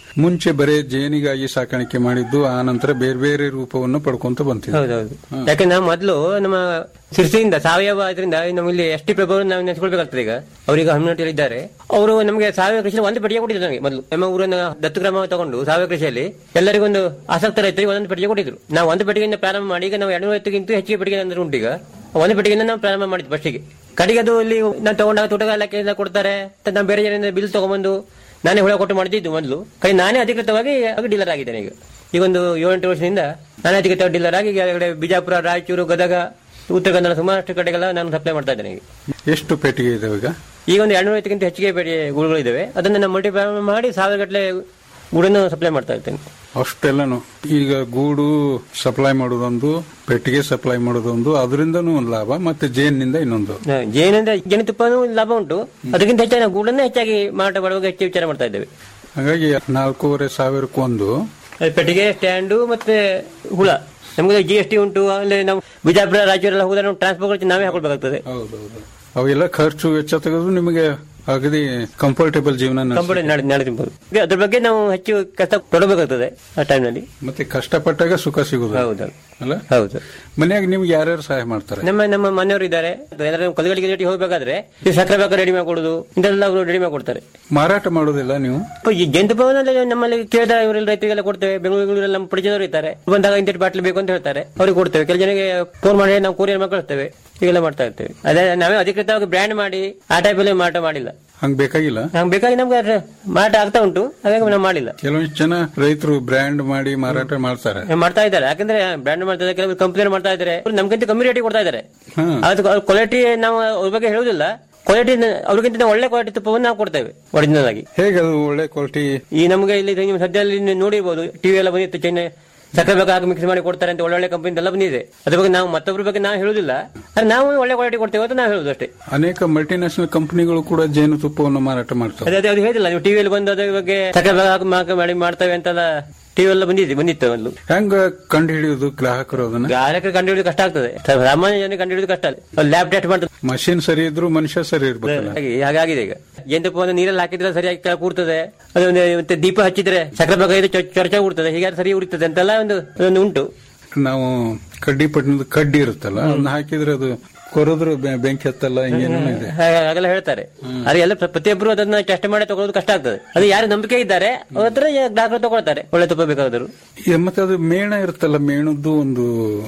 Speaker 9: ಮುಂಚೆ ಬರೇ ಜೇನಿಗಾಗಿ ಸಾಕಾಣಿಕೆ ಮಾಡಿದ್ದು ಆ ನಂತರ ಬೇರೆ ಬೇರೆ ರೂಪವನ್ನು ಪಡ್ಕೊಂತ ಬಂತಿದೆ
Speaker 10: ಹೌದೌದು ಯಾಕೆ ನಾವು ಮೊದಲು ನಮ್ಮ ಸಿರ್ಸಿಯಿಂದ ಸಾವಯವ ಇದರಿಂದ ನಮ್ಮ ಇಲ್ಲಿ ಎಸ್ ಟಿ ಪ್ರಭು ನಾವು ನೆನೆಸ್ಕೊಳ್ಬೇಕಾಗ್ತದೆ ಈಗ ಅವರಿಗೆ ಹಮ್ಮಿನಟ್ಟಿಯಲ್ಲಿ ಇದ್ದಾರೆ ಅವರು ನಮಗೆ ಸಾವಯವ ಕೃಷಿ ಒಂದು ಪೆಟ್ಟಿಗೆ ಕೊಟ್ಟಿದ್ರು ನಮಗೆ ಮೊದಲು ನಮ್ಮ ಊರನ್ನ ದತ್ತು ಕ್ರಮ ತಗೊಂಡು ಸಾವಯವ ಕೃಷಿಯಲ್ಲಿ ಎಲ್ಲರಿಗೂ ಒಂದು ಆಸಕ್ತ ರೈತರಿಗೆ ಒಂದೊಂದು ಪೆಟ್ಟಿಗೆ ಕೊಟ್ಟಿದ್ರು ನಾವು ಒಂದು ಪೆಟ್ಟಿಗೆಯಿಂದ ಪ್ರಾರಂಭ ಮಾಡಿ ಈಗ ನಾವು ಎರಡುನೂರೈವತ್ತಕ್ಕಿಂತ ಹೆಚ್ಚಿಗೆ ಪೆಟ್ಟಿಗೆ ಅಂದ್ರೆ ಉಂಟು ಈಗ ಒಂದು ಪೆಟ್ಟಿಗೆಯಿಂದ ನಾವು ಪ್ರಾರಂಭ ಮಾಡಿದ್ವಿ ಫಸ್ಟಿಗೆ ಕಡೆಗೆ ಅದು ಇಲ್ಲಿ ನಾವು ತಗೊಂಡಾಗ ತೋಟಗಾರಿಕೆಯಿಂದ ಕೊಡ್ತಾರೆ ಮತ್ತೆ ನಾವು ಬೇರೆ ಜನರಿಂದ ಬಿಲ್ ತಗೊಂಡ್ಬಂದು ನಾನೇ ಹುಳ ಕೊಟ್ಟು ಮಾಡ್ತಿದ್ದು ಮೊದಲು ಕೈ ನಾನೇ ಅಧಿಕೃತವಾಗಿ ಡೀಲರ್ ಆಗಿದ್ದೇನೆ ಈಗ ಈಗ ಒಂದು ಏಳೆಂಟು ವರ್ಷದಿಂದ ನಾನೇ ಅಧಿಕೃತ ಡೀಲರ್ ಆಗಿ ಈಗ ಕಡೆ ಬಿಜಾಪುರ ರಾಯಚೂರು ಗದಗ ಉತ್ತರ ಕನ್ನಡ ಸುಮಾರಷ್ಟು ಕಡೆಗೆಲ್ಲ ನಾನು ಸಪ್ಲೈ ಮಾಡ್ತಾ ಇದ್ದೇನೆ ಈಗ
Speaker 9: ಎಷ್ಟು ಪೆಟ್ಟಿಗೆ ಇದಾವೆ ಈಗ
Speaker 10: ಈಗ ಒಂದು ಎರಡ್ನೂರಕ್ಕಿಂತ ಹೆಚ್ಚಿಗೆ ಬೇಡಿ ಗೂಡುಗಳಿದ್ದಾವೆ ಅದನ್ನ ನಾನು ಮಲ್ಟಿ ಮಾಡಿ ಸಾವಿರ ಗಟ್ಟಲೆ ಗೂಡನ್ನು ಸಪ್ಲೈ ಮಾಡ್ತಾ ಇರ್ತೇನೆ
Speaker 9: ಅಷ್ಟೆಲ್ಲನು ಈಗ ಗೂಡು ಸಪ್ಲೈ ಮಾಡೋದೊಂದು ಪೆಟ್ಟಿಗೆ ಸಪ್ಲೈ ಮಾಡೋದೊಂದು ಅದರಿಂದನೂ ಒಂದು ಲಾಭ ಮತ್ತೆ ಜೇನಿನಿಂದ ಇನ್ನೊಂದು
Speaker 10: ಹ, ಜೇನಿಂದ ಜೇನುತುಪ್ಪನೂ ಲಾಭ ಉಂಟು ಅದಕ್ಕಿಂತ ಹೆಚ್ಚಾಗಿ ನಾವು ಗೂಡನ್ನೇ ಹೆಚ್ಚಾಗಿ ಮಾರಾಟ ಮಾಡುವಾಗ ಹೆಚ್ಚು ವಿಚಾರ ಮಾಡ್ತಾ ಇದ್ದೇವೆ
Speaker 9: ಹಾಗಾಗಿ ನಾಲ್ಕೂವರೆ ಸಾವಿರಕ್ಕೊಂದು
Speaker 10: ಅದು ಪೆಟ್ಟಿಗೆ ಸ್ಟ್ಯಾಂಡು ಮತ್ತೆ ಹುಳ ನಮಗೆ ಜಿ ಎಸ್ ಟಿ ಉಂಟು ಅಲ್ಲಿ ನಾವು ಬಿಜಾಪುರ ರಾಜ್ಯರೆಲ್ಲ ಹೋದ್ರೆ ನಾವು ಟ್ರಾನ್ಸ್ಪೋರ್ಟ್ ನಾವೇ ಹಾಕೊಳ್ಬೇಕಾಗ್ತದೆ
Speaker 9: ಹೌದೌದು ಅವೆಲ್ಲ ಖರ್ಚು ವೆಚ್ಚ ತೆಗೆದು ನಿಮಗೆ ಅಗದಿ ಕಂಫರ್ಟೇಬಲ್ ಜೀವನ ನಡೆಸಿ-
Speaker 10: ಕಂಪನಿ ನಾಳೆ ನಾಳೆ ತಿಂಬೋದು ಅದ್ರ ಬಗ್ಗೆ ನಾವು ಹೆಚ್ಚು ಕಷ್ಟ ಪಡಬೇಕಾಗ್ತದೆ ಆ ಟೈಮ್ನಲ್ಲಿ
Speaker 9: ಮತ್ತೆ ಕಷ್ಟಪಟ್ಟಾಗ ಸುಖ ಸಿಗುದು
Speaker 10: ಹೌದು
Speaker 9: ಅಲ್ಲ
Speaker 10: ಹೌದು
Speaker 9: ಮನ್ಯಾಗ ನಿಮ್ಗೆ ಯಾರ್ಯಾರು ಸಹಾಯ ಮಾಡ್ತಾರೆ
Speaker 10: ನಮ್ಮ ನಮ್ಮ ಮನೆಯವರು ಇದ್ದಾರೆ ಏನಾದ್ರು ಕಲ್ಗಡಿಗೆ ರೇಟಿ ಹೋಗ್ಬೇಕಾದ್ರೆ ಈ ಸಕ್ಕರೆ ಬೇಕಾದ್ರೆ ರೆಡಿ ಮಾಡಿ ಕೊಡುದು ಇಂಥೆಲ್ಲ ಅವರು ರೆಡಿ ಮಾಡಿ ಕೊಡ್ತಾರೆ
Speaker 9: ಮಾರಾಟ ಮಾಡೋದಿಲ್ಲ ನೀವು
Speaker 10: ಈ ಜಂತುಪ್ಪವನ್ನೆಲ್ಲ ನಮ್ಮಲ್ಲಿ ಕೇಳಿದ ಇವರೆಲ್ಲ ರೈತರಿಗೆಲ್ಲ ಕೊಡ್ತೇವೆ ಬೆಂಗಳೂರು ಬೆಂಗಳೂರಲ್ಲಿ ನಮ್ಮ ಪರಿಚಯದವರು ಇರ್ತಾರೆ ಬಂದಾಗ ಇಂತಿಟ್ಟು ಬಾಟ್ಲಿ ಬೇಕು ಅಂತ ಹೇಳ್ತಾರೆ ಅವ್ರಿಗೆ ಕೊಡ್ತೇವೆ ಕೆಲ ಜನಕ್ಕೆ ಫೋನ್ ಮಾಡಿ ನಾವು ಕೊರಿಯರ್ ಮಾಡಿ ಕಳಿಸ್ತೇವೆ ಹೀಗೆಲ್ಲ ಮಾಡ್ತಾ ಇರ್ತೇವೆ ಅದೇ ನಾವೇ ಅಧಿಕೃತವಾಗಿ ಬ್ರ್ಯಾಂಡ್ ಮಾಡಿ ಆ ಟೈಪ್ ಅಲ್ಲಿ ಮಾರಾಟ ಮಾಡಿಲ್ಲ
Speaker 9: ಹಂಗ್ ಬೇಕಾಗಿಲ್ಲ
Speaker 10: ನಮ್ಗೆ ಬೇಕಾಗಿ ನಮ್ಗೆ ಅದ್ರ ಮಾರಾಟ ಆಗ್ತಾ ಉಂಟು ಹಾಗಾಗಿ ನಾವು ಮಾಡಿಲ್ಲ
Speaker 9: ಕೆಲವೊಂದು ಜನ ರೈತರು ಬ್ರ್ಯಾಂಡ್ ಮಾಡಿ ಮಾರಾಟ ಮಾಡ್ತಾರೆ
Speaker 10: ಮಾಡ್ತಾ ಇದ್ದಾರೆ ಯಾಕಂದ್ರೆ ಬ್ರ್ಯಾಂಡ್ ಮಾಡ್ತಾ ಇದ್ದಾರೆ ಕೆಲವರು ಕಂಪ್ಲೇಂಟ್ ಮಾಡ್ತಾ ಇದ್ದಾರೆ ಅವ್ರು ನಮ್ಗಿಂತ ಕಮ್ಮಿ ರೇಟಿಗೆ ಕೊಡ್ತಾ ಇದ್ದಾರೆ
Speaker 9: ಹಾ.
Speaker 10: ಅದು ಕ್ವಾಲಿಟಿ ನಾವು ಅವ್ರ ಬಗ್ಗೆ ಹೇಳುದಿಲ್ಲ ಕ್ವಾಲಿಟಿ ಅವ್ರಿಗಿಂತ ನಾವು ಒಳ್ಳೆ ಕ್ವಾಲಿಟಿ ತುಪ್ಪವನ್ನು ನಾವು ಕೊಡ್ತೇವೆ ಒರಿಜಿನಲ್ ಆಗಿ
Speaker 9: ಹೇಗೆ ಅದು ಒಳ್ಳೆ ಕ್ವಾಲಿಟಿ
Speaker 10: ಈ ನಮಗೆ ಇಲ್ಲಿ ನೀವು ಸದ್ಯದಲ್ಲಿ ನೀವು ನೋಡಿರ್ಬೋದು ಟಿವಿ ಎಲ್ಲ ಬಂದಿತ್ತು ಚೆನ್ನೈ ಸಕ್ಕರೆ ಬೇಕಾಗಿ ಹಾಕಿ ಮಿಕ್ಸ್ ಮಾಡಿ ಕೊಡ್ತಾರೆ ಅಂತ ಒಳ್ಳೆ ಒಳ್ಳೆ ಕಂಪನಿ ಎಲ್ಲ ಬಂದಿದೆ ಅದ್ರ ಬಗ್ಗೆ ನಾವು ಮತ್ತೊಬ್ಬರ ಬಗ್ಗೆ ನಾವು ಹೇಳುದಿಲ್ಲ ಆದ್ರೆ ನಾವು ಒಳ್ಳೆ ಕ್ವಾಲಿಟಿ ಕೊಡ್ತೇವೆ ಅಂತ ನಾವು ಹೇಳುದು ಅಷ್ಟೇ
Speaker 9: ಅನೇಕ ಮಲ್ಟಿನ್ಯಾಷನಲ್ ಕಂಪನಿಗಳು ಕೂಡ ಜೇನುತುಪ್ಪವನ್ನು ಮಾರಾಟ ಮಾಡ್ತಾರೆ
Speaker 10: ಅದೇ ಅದೇ ಅದು ಹೇಳಿಲ್ಲ ನೀವು ಟಿವಿಯಲ್ಲಿ ಬಂದು ಅದ್ರ ಬಗ್ಗೆ ಸಕ್ಕರೆ ಬೇಕಾಗಿ ಹಾಕಿ ಮಾಕ ಮಾಡಿ ಮಾಡ್ತೇವೆ ಅಂತೆಲ್ಲ ಟಿವಿ ಎಲ್ಲ ಬಂದಿದೆ ಬಂದಿತ್ತು ಒಂದು
Speaker 9: ಹೆಂಗ ಕಂಡು ಹಿಡಿಯುದು ಗ್ರಾಹಕರು ಅದನ್ನ
Speaker 10: ಗ್ರಾಹಕರಿಗೆ ಕಂಡು ಹಿಡಿದು ಕಷ್ಟ ಆಗ್ತದೆ ಸಾಮಾನ್ಯ ಜನರಿಗೆ ಕಂಡು ಹಿಡಿದು ಕಷ್ಟ ಲ್ಯಾಬ್ ಟೆಸ್ಟ್ ಮಾಡ್ತದೆ
Speaker 9: ಮಷಿನ್ ಸರಿ ಇದ್ರು ಮನುಷ್ಯ ಸರಿ ಇರ್ಬೇಕಲ್ಲ
Speaker 10: ಹಾಗೆ ಹಾಗಾಗಿದೆ ಈಗ ಜೇನುತುಪ್ಪವನ್ನು ನೀರಲ್ಲಿ ಹಾಕಿದ್ರೆ ಸರಿಯಾಗಿ ಕೆಳಗೆ ಕೂರ್ತದೆ ಅದೊಂದು ಮತ್ತೆ ದೀಪ ಹಚ್ಚಿದ್ರೆ ಸಕ್ಕರೆ ಬೇಕಾಗಿದ್ರೆ ಚೊರ್ಚ ಕೂರ್ತದೆ ಹೀಗಾದ್ರೆ ಸರಿ ಉಳಿತದೆ ಅಂತೆಲ್ಲ ಒಂದು ಅದೊಂದು ಉಂಟು
Speaker 9: ನಾವು ಕಡ್ಡಿ ಪಟ್ಟಣದ ಕಡ್ಡಿ ಇರುತ್ತಲ್ಲ ಅದನ್ನ ಹಾಕಿದ್ರೆ ಅದು ಕೊರದ್ರು ಬೆ- ಬೆಂಕಿ ಹತ್ತಲ್ಲ ಹಿಂಗೇನೋ ಇದೆ
Speaker 10: ಹಾಗೆ- ಹಾಗೆಲ್ಲ ಹೇಳ್ತಾರೆ ಆದ್ರೆ ಎಲ್ಲ ಪ್ರ- ಪ್ರತಿಯೊಬ್ಬರು ಅದನ್ನ ಟೆಸ್ಟ್ ಮಾಡಿ ತಗೊಳ್ಳೋದು ಕಷ್ಟ ಆಗ್ತದೆ ಅದು ಯಾರು ನಂಬಿಕೆ ಇದ್ದಾರೆ ಅವ್ರ ಹತ್ರ ಗ್ರಾಹಕರು ತಗೊಳ್ತಾರೆ ಒಳ್ಳೆ ತುಪ್ಪ ಬೇಕಾದ್ರು
Speaker 9: ಈ ಮತ್ತೆ ಅದು ಮೇಣ ಇರುತ್ತಲ್ಲ ಮೇಣದ್ದು ಒಂದು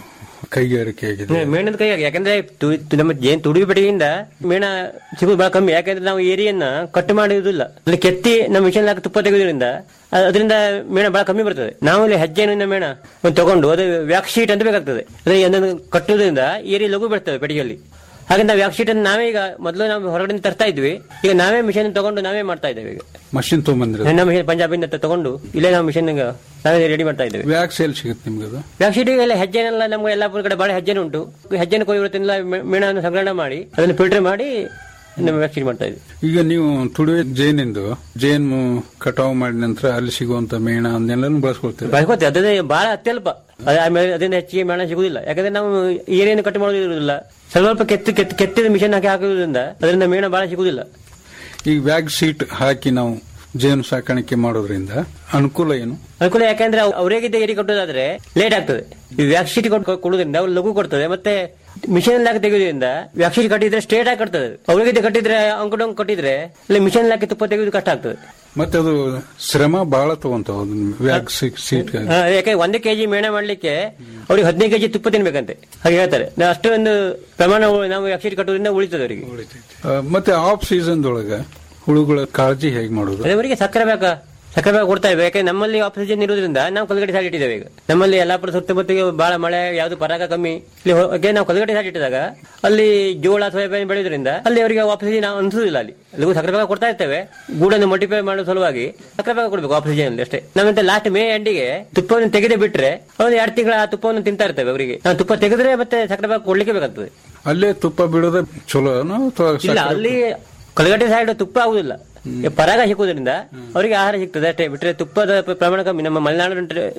Speaker 9: ಕೈಗಾರಿಕೆ ಆಗಿದೆ
Speaker 10: ಮೇಣದ ಕೈಯಾಗಿ ಯಾಕಂದ್ರೆ ತು- ತು- ನಮ್ಮ ಜೇನ್ ತುಡುಗಿ ಬೆಳೆಯಿಂದ ಮೇಣ ಸಿಗುದು ಬಹಳ ಕಮ್ಮಿ ಯಾಕಂದ್ರೆ ನಾವು ಏರಿಯನ್ನ ಕಟ್ ಮಾಡುವುದಿಲ್ಲ ಅಲ್ಲಿ ಕೆತ್ತಿ ನಮ್ಮ ಮಿಷನ್ ಹಾಕಿ ತುಪ್ಪ ತೆಗೆಯೋದ್ರಿಂದ ಅ- ಅದರಿಂದ ಮೇಣ ಬಹಳ ಕಮ್ಮಿ ಬರ್ತದೆ ನಾವು ಇಲ್ಲಿ ಹೆಜ್ಜೆನಿಂದ ಮೇಣ ಒಂದು ತಗೊಂಡು ಅದು ವ್ಯಾಕ್ ಶೀಟ್ ಅಂತ ಬೇಕಾಗ್ತದೆ ಅದೇ ಅದನ್ನು ಕಟ್ಟುವುದರಿಂದ ಏರಿ ಲಘು ಬರ್ತದೆ ಪೆಟ್ಟಿಗೆಯಲ್ಲಿ ಹಾಗೆ ನಾವು ವ್ಯಾಕ್ ಶೀಟ್ ಅನ್ನು ನಾವೇ ಈಗ ಮೊದಲು ನಾವು ಹೊರಗಡೆ ತರ್ತಾ ಇದ್ವಿ ಈಗ ನಾವೇ ಮಿಷನ್ ತಗೊಂಡು ನಾವೇ ಮಾಡ್ತಾ ಇದ್ದೇವೆ ಈಗ
Speaker 9: ಮಷಿನ್ ತಗೊಂಬಂದ್ರೆ
Speaker 10: ನಮ್ಮ ಮಿಷನ್ ಪಂಜಾಬಿಂದ ತ- ತಗೊಂಡು ಇಲ್ಲೇ ನಾವು ಮಿಷನ್ ನಾವೇ ರೆಡಿ ಮಾಡ್ತಾ ಇದ್ದೇವೆ
Speaker 9: ವ್ಯಾಕ್ ಸೇಲ್ ಸಿಗುತ್ತೆ ನಿಮ್ಗೆ ಅದು
Speaker 10: ಬ್ಯಾಕ್ ಸೀಟಿಗೆಲ್ಲ ಹೆಜ್ಜೆನೆಲ್ಲ ನಮ್ಗೆ ಎಲ್ಲ ಕಡೆ ಬಹಳ ಹೆಜ್ಜೆನೆ ಉಂಟು ಹೆಜ್ಜೆನ ಕೊಯ್ಯುತ್ತಿಲ್ಲ ಮೇಣವನ್ನು ಸಂಗ್ರಹಣೆ ಮಾಡಿ ಅದನ್ನು ಫಿಲ್ಟರ್ ಮಾಡಿ ನಮ್ಮ ವ್ಯಾಕ್ ಸೀಟ್ ಮಾಡ್ತಾ ಇದ್ವಿ
Speaker 9: ಈಗ ನೀವು ತುಡುವೆ ಜೇನಿಂದು ಜೇನು ಕಟಾವು ಮಾಡಿದ ನಂತರ ಅಲ್ಲಿ ಸಿಗುವಂತ ಮೇಣ ಅದನ್ನೆಲ್ಲ ಬಳಸ್ಕೊಳ್ತೀರಿ
Speaker 10: ಬಳಸ್ಕೊತೀವಿ ಅದೇ ಬಹಳ ಅತ್ಯಲ್ಪ ಅದ್ ಆಮೇಲೆ ಅದರಿಂದ ಹೆಚ್ಚಿಗೆ ಮೇಣ ಸಿಗುದಿಲ್ಲ ಯಾಕಂದ್ರೆ ನಾವು ಏನೇನು ಕಟ್ ಮಾಡೋದು ಇರುವುದಿಲ್ಲ ಸ್ವಲ್ಪ ಕೆತ್ತು ಕೆತ್ತು ಕೆತ್ತಿದ ಮಿಷನ್ ಹಾಕಿ ಹಾಕುವುದರಿಂದ ಅದರಿಂದ ಮೇಣ ಬಹಳ ಸಿಗುದಿಲ್ಲ
Speaker 9: ಈಗ ವ್ಯಾಗ್ ಸೀಟ್ ಹಾಕಿ ನಾವು ಜೇನು ಸಾಕಾಣಿಕೆ ಮಾಡೋದ್ರಿಂದ ಅನುಕೂಲ ಏನು
Speaker 10: ಅನುಕೂಲ ಯಾಕಂದ್ರೆ ಅವ್- ಅವರಿಗೆ ಏರಿ ಕಟ್ಟೋದಾದ್ರೆ ಲೇಟ್ ಆಗ್ತದೆ ಈ ವ್ಯಾಕ್ಸಿಟಿ ಕೊಡೋದ್ರಿಂದ ಅವ್ರು ಲಘು ಕೊಡ್ತದೆ ಮತ್ತೆ ಮಿಷನ್ ಹಾಕಿ ತೆಗೆಯೋದ್ರಿಂದ ವ್ಯಾಕ್ಸಿಟಿ ಕಟ್ಟಿದ್ರೆ ಸ್ಟ್ರೇಟ್ ಆಗಿ ಕಟ್ತದೆ ಅವರಿಗೆ ಕಟ್ಟಿದ್ರೆ ಅಂಕುಡಂಗ್ ಕಟ್ಟಿದ್ರೆ ಇಲ್ಲಿ ಮಿಷನ್ ಹಾಕಿ ತುಪ್ಪ ತೆಗೆಯೋದು ಕಷ್ಟ ಆಗ್ತದೆ
Speaker 9: ಮತ್ತೆ ಅದು ಶ್ರಮ ಬಹಳ ತಗೊಂತಾವ ವ್ಯಾಗ್ ಸೀಟ್
Speaker 10: ಆ, ಯಾಕೆ ಒಂದು ಕೆಜಿ ಮೇಣ ಮಾಡ್ಲಿಕ್ಕೆ ಅವ್ರಿಗೆ ಹದಿನೈದು ಕೆಜಿ ತುಪ್ಪ ತಿನ್ಬೇಕಂತೆ ಹಾಗೆ ಹೇಳ್ತಾರೆ ನಾವು ಅಷ್ಟೊಂದು ಪ್ರಮಾಣ ಉ- ನಾವು ವ್ಯಾಕ್ಸಿಟಿ ಕಟ್ಟೋದ್ರಿಂದ ಉಳಿತದೆ ಅವರಿಗೆ
Speaker 9: ಮತ್ತೆ ಆಫ್ ಸೀಸನ್ ದೊಳಗ ಹುಳುಗಳ ಕಾಳಜಿ ಹೇಗೆ ಮಾಡೋದು
Speaker 10: ಅವರಿಗೆ ಸಕ್ಕರೆ ಬೇಕಾ ಸಕ್ಕರೆ ಬೇಕಾ ಕೊಡ್ತಾ ಇವೆ ಯಾಕಂದ್ರೆ ನಮ್ಮಲ್ಲಿ ಆಕ್ಸಿಜನ್ ಇರೋದ್ರಿಂದ ನಾವು ಕಲ್ಗಡೆ ಸಾಲ ಇಟ್ಟಿದ್ದೇವೆ ಈಗ ನಮ್ಮಲ್ಲಿ ಯಲ್ಲಾಪುರ ಸುತ್ತಮುತ್ತಿಗೆ ಬಹಳ ಮಳೆ ಯಾವ್ದು ಪರಾಗ ಕಮ್ಮಿ ಇಲ್ಲಿ ಹೋಗಿ ನಾವು ಕಲ್ಗಡೆ ಸಾಲ ಇಟ್ಟಿದಾಗ ಅಲ್ಲಿ ಜೋಳ ಸೋಯಾಬೀನ್ ಬೆಳೆಯೋದ್ರಿಂದ ಅಲ್ಲಿ ಅವರಿಗೆ ಆಕ್ಸಿಜನ್ ಅನ್ಸುದಿಲ್ಲ ಅಲ್ಲಿ ಅಲ್ಲಿಗೂ ಸಕ್ಕರೆ ಬೇಕಾ ಕೊಡ್ತಾ ಇರ್ತೇವೆ ಗೂಡನ್ನು ಮಲ್ಟಿಫೈ ಮಾಡೋ ಸಲುವಾಗಿ ಸಕ್ಕರೆ ಬೇಕಾ ಕೊಡ್ಬೇಕು ಆಕ್ಸಿಜನ್ ಅಲ್ಲಿ ಅಷ್ಟೇ ನಾವಂತ ಲಾಸ್ಟ್ ಮೇ ಎಂಡಿಗೆ ತುಪ್ಪವನ್ನು ತೆಗೆದೇ ಬಿಟ್ರೆ ಒಂದು ಎರಡು ತಿಂಗಳ ಆ ತುಪ್ಪವನ್ನು ತಿಂತಾ ಇರ್ತೇವೆ ಅವರಿಗೆ ನಾವು ತುಪ್ಪ ತೆಗೆದ್ರೆ ಮತ್ತೆ ಸಕ್ಕರೆ ಬೇಕಾ ಕೊಡ್ಲಿಕ್ಕೆ ಬೇಕಾಗ್ತದೆ
Speaker 9: ಅಲ್ಲೇ ತುಪ್ಪ ಬಿಡೋದ ಚಲೋನೋ ಅಥವಾ
Speaker 10: ಇಲ್ಲ
Speaker 9: ಸಕ್ಕರೆ-
Speaker 10: ಅಲ್ಲಿ ಕಲಗಟ್ಟೆ ಸೈಡ್ ತುಪ್ಪ ಆಗುದಿಲ್ಲ ಈ ಪರಾಗ ಸಿಕ್ಕುವುದರಿಂದ ಅವರಿಗೆ ಆಹಾರ ಸಿಗ್ತದೆ ಅಷ್ಟೇ ಬಿಟ್ರೆ ತುಪ್ಪದ ಪ- ಪ್ರಮಾಣ ಕಮ್ಮಿ ನಮ್ಮ ಮಲೆನಾಡು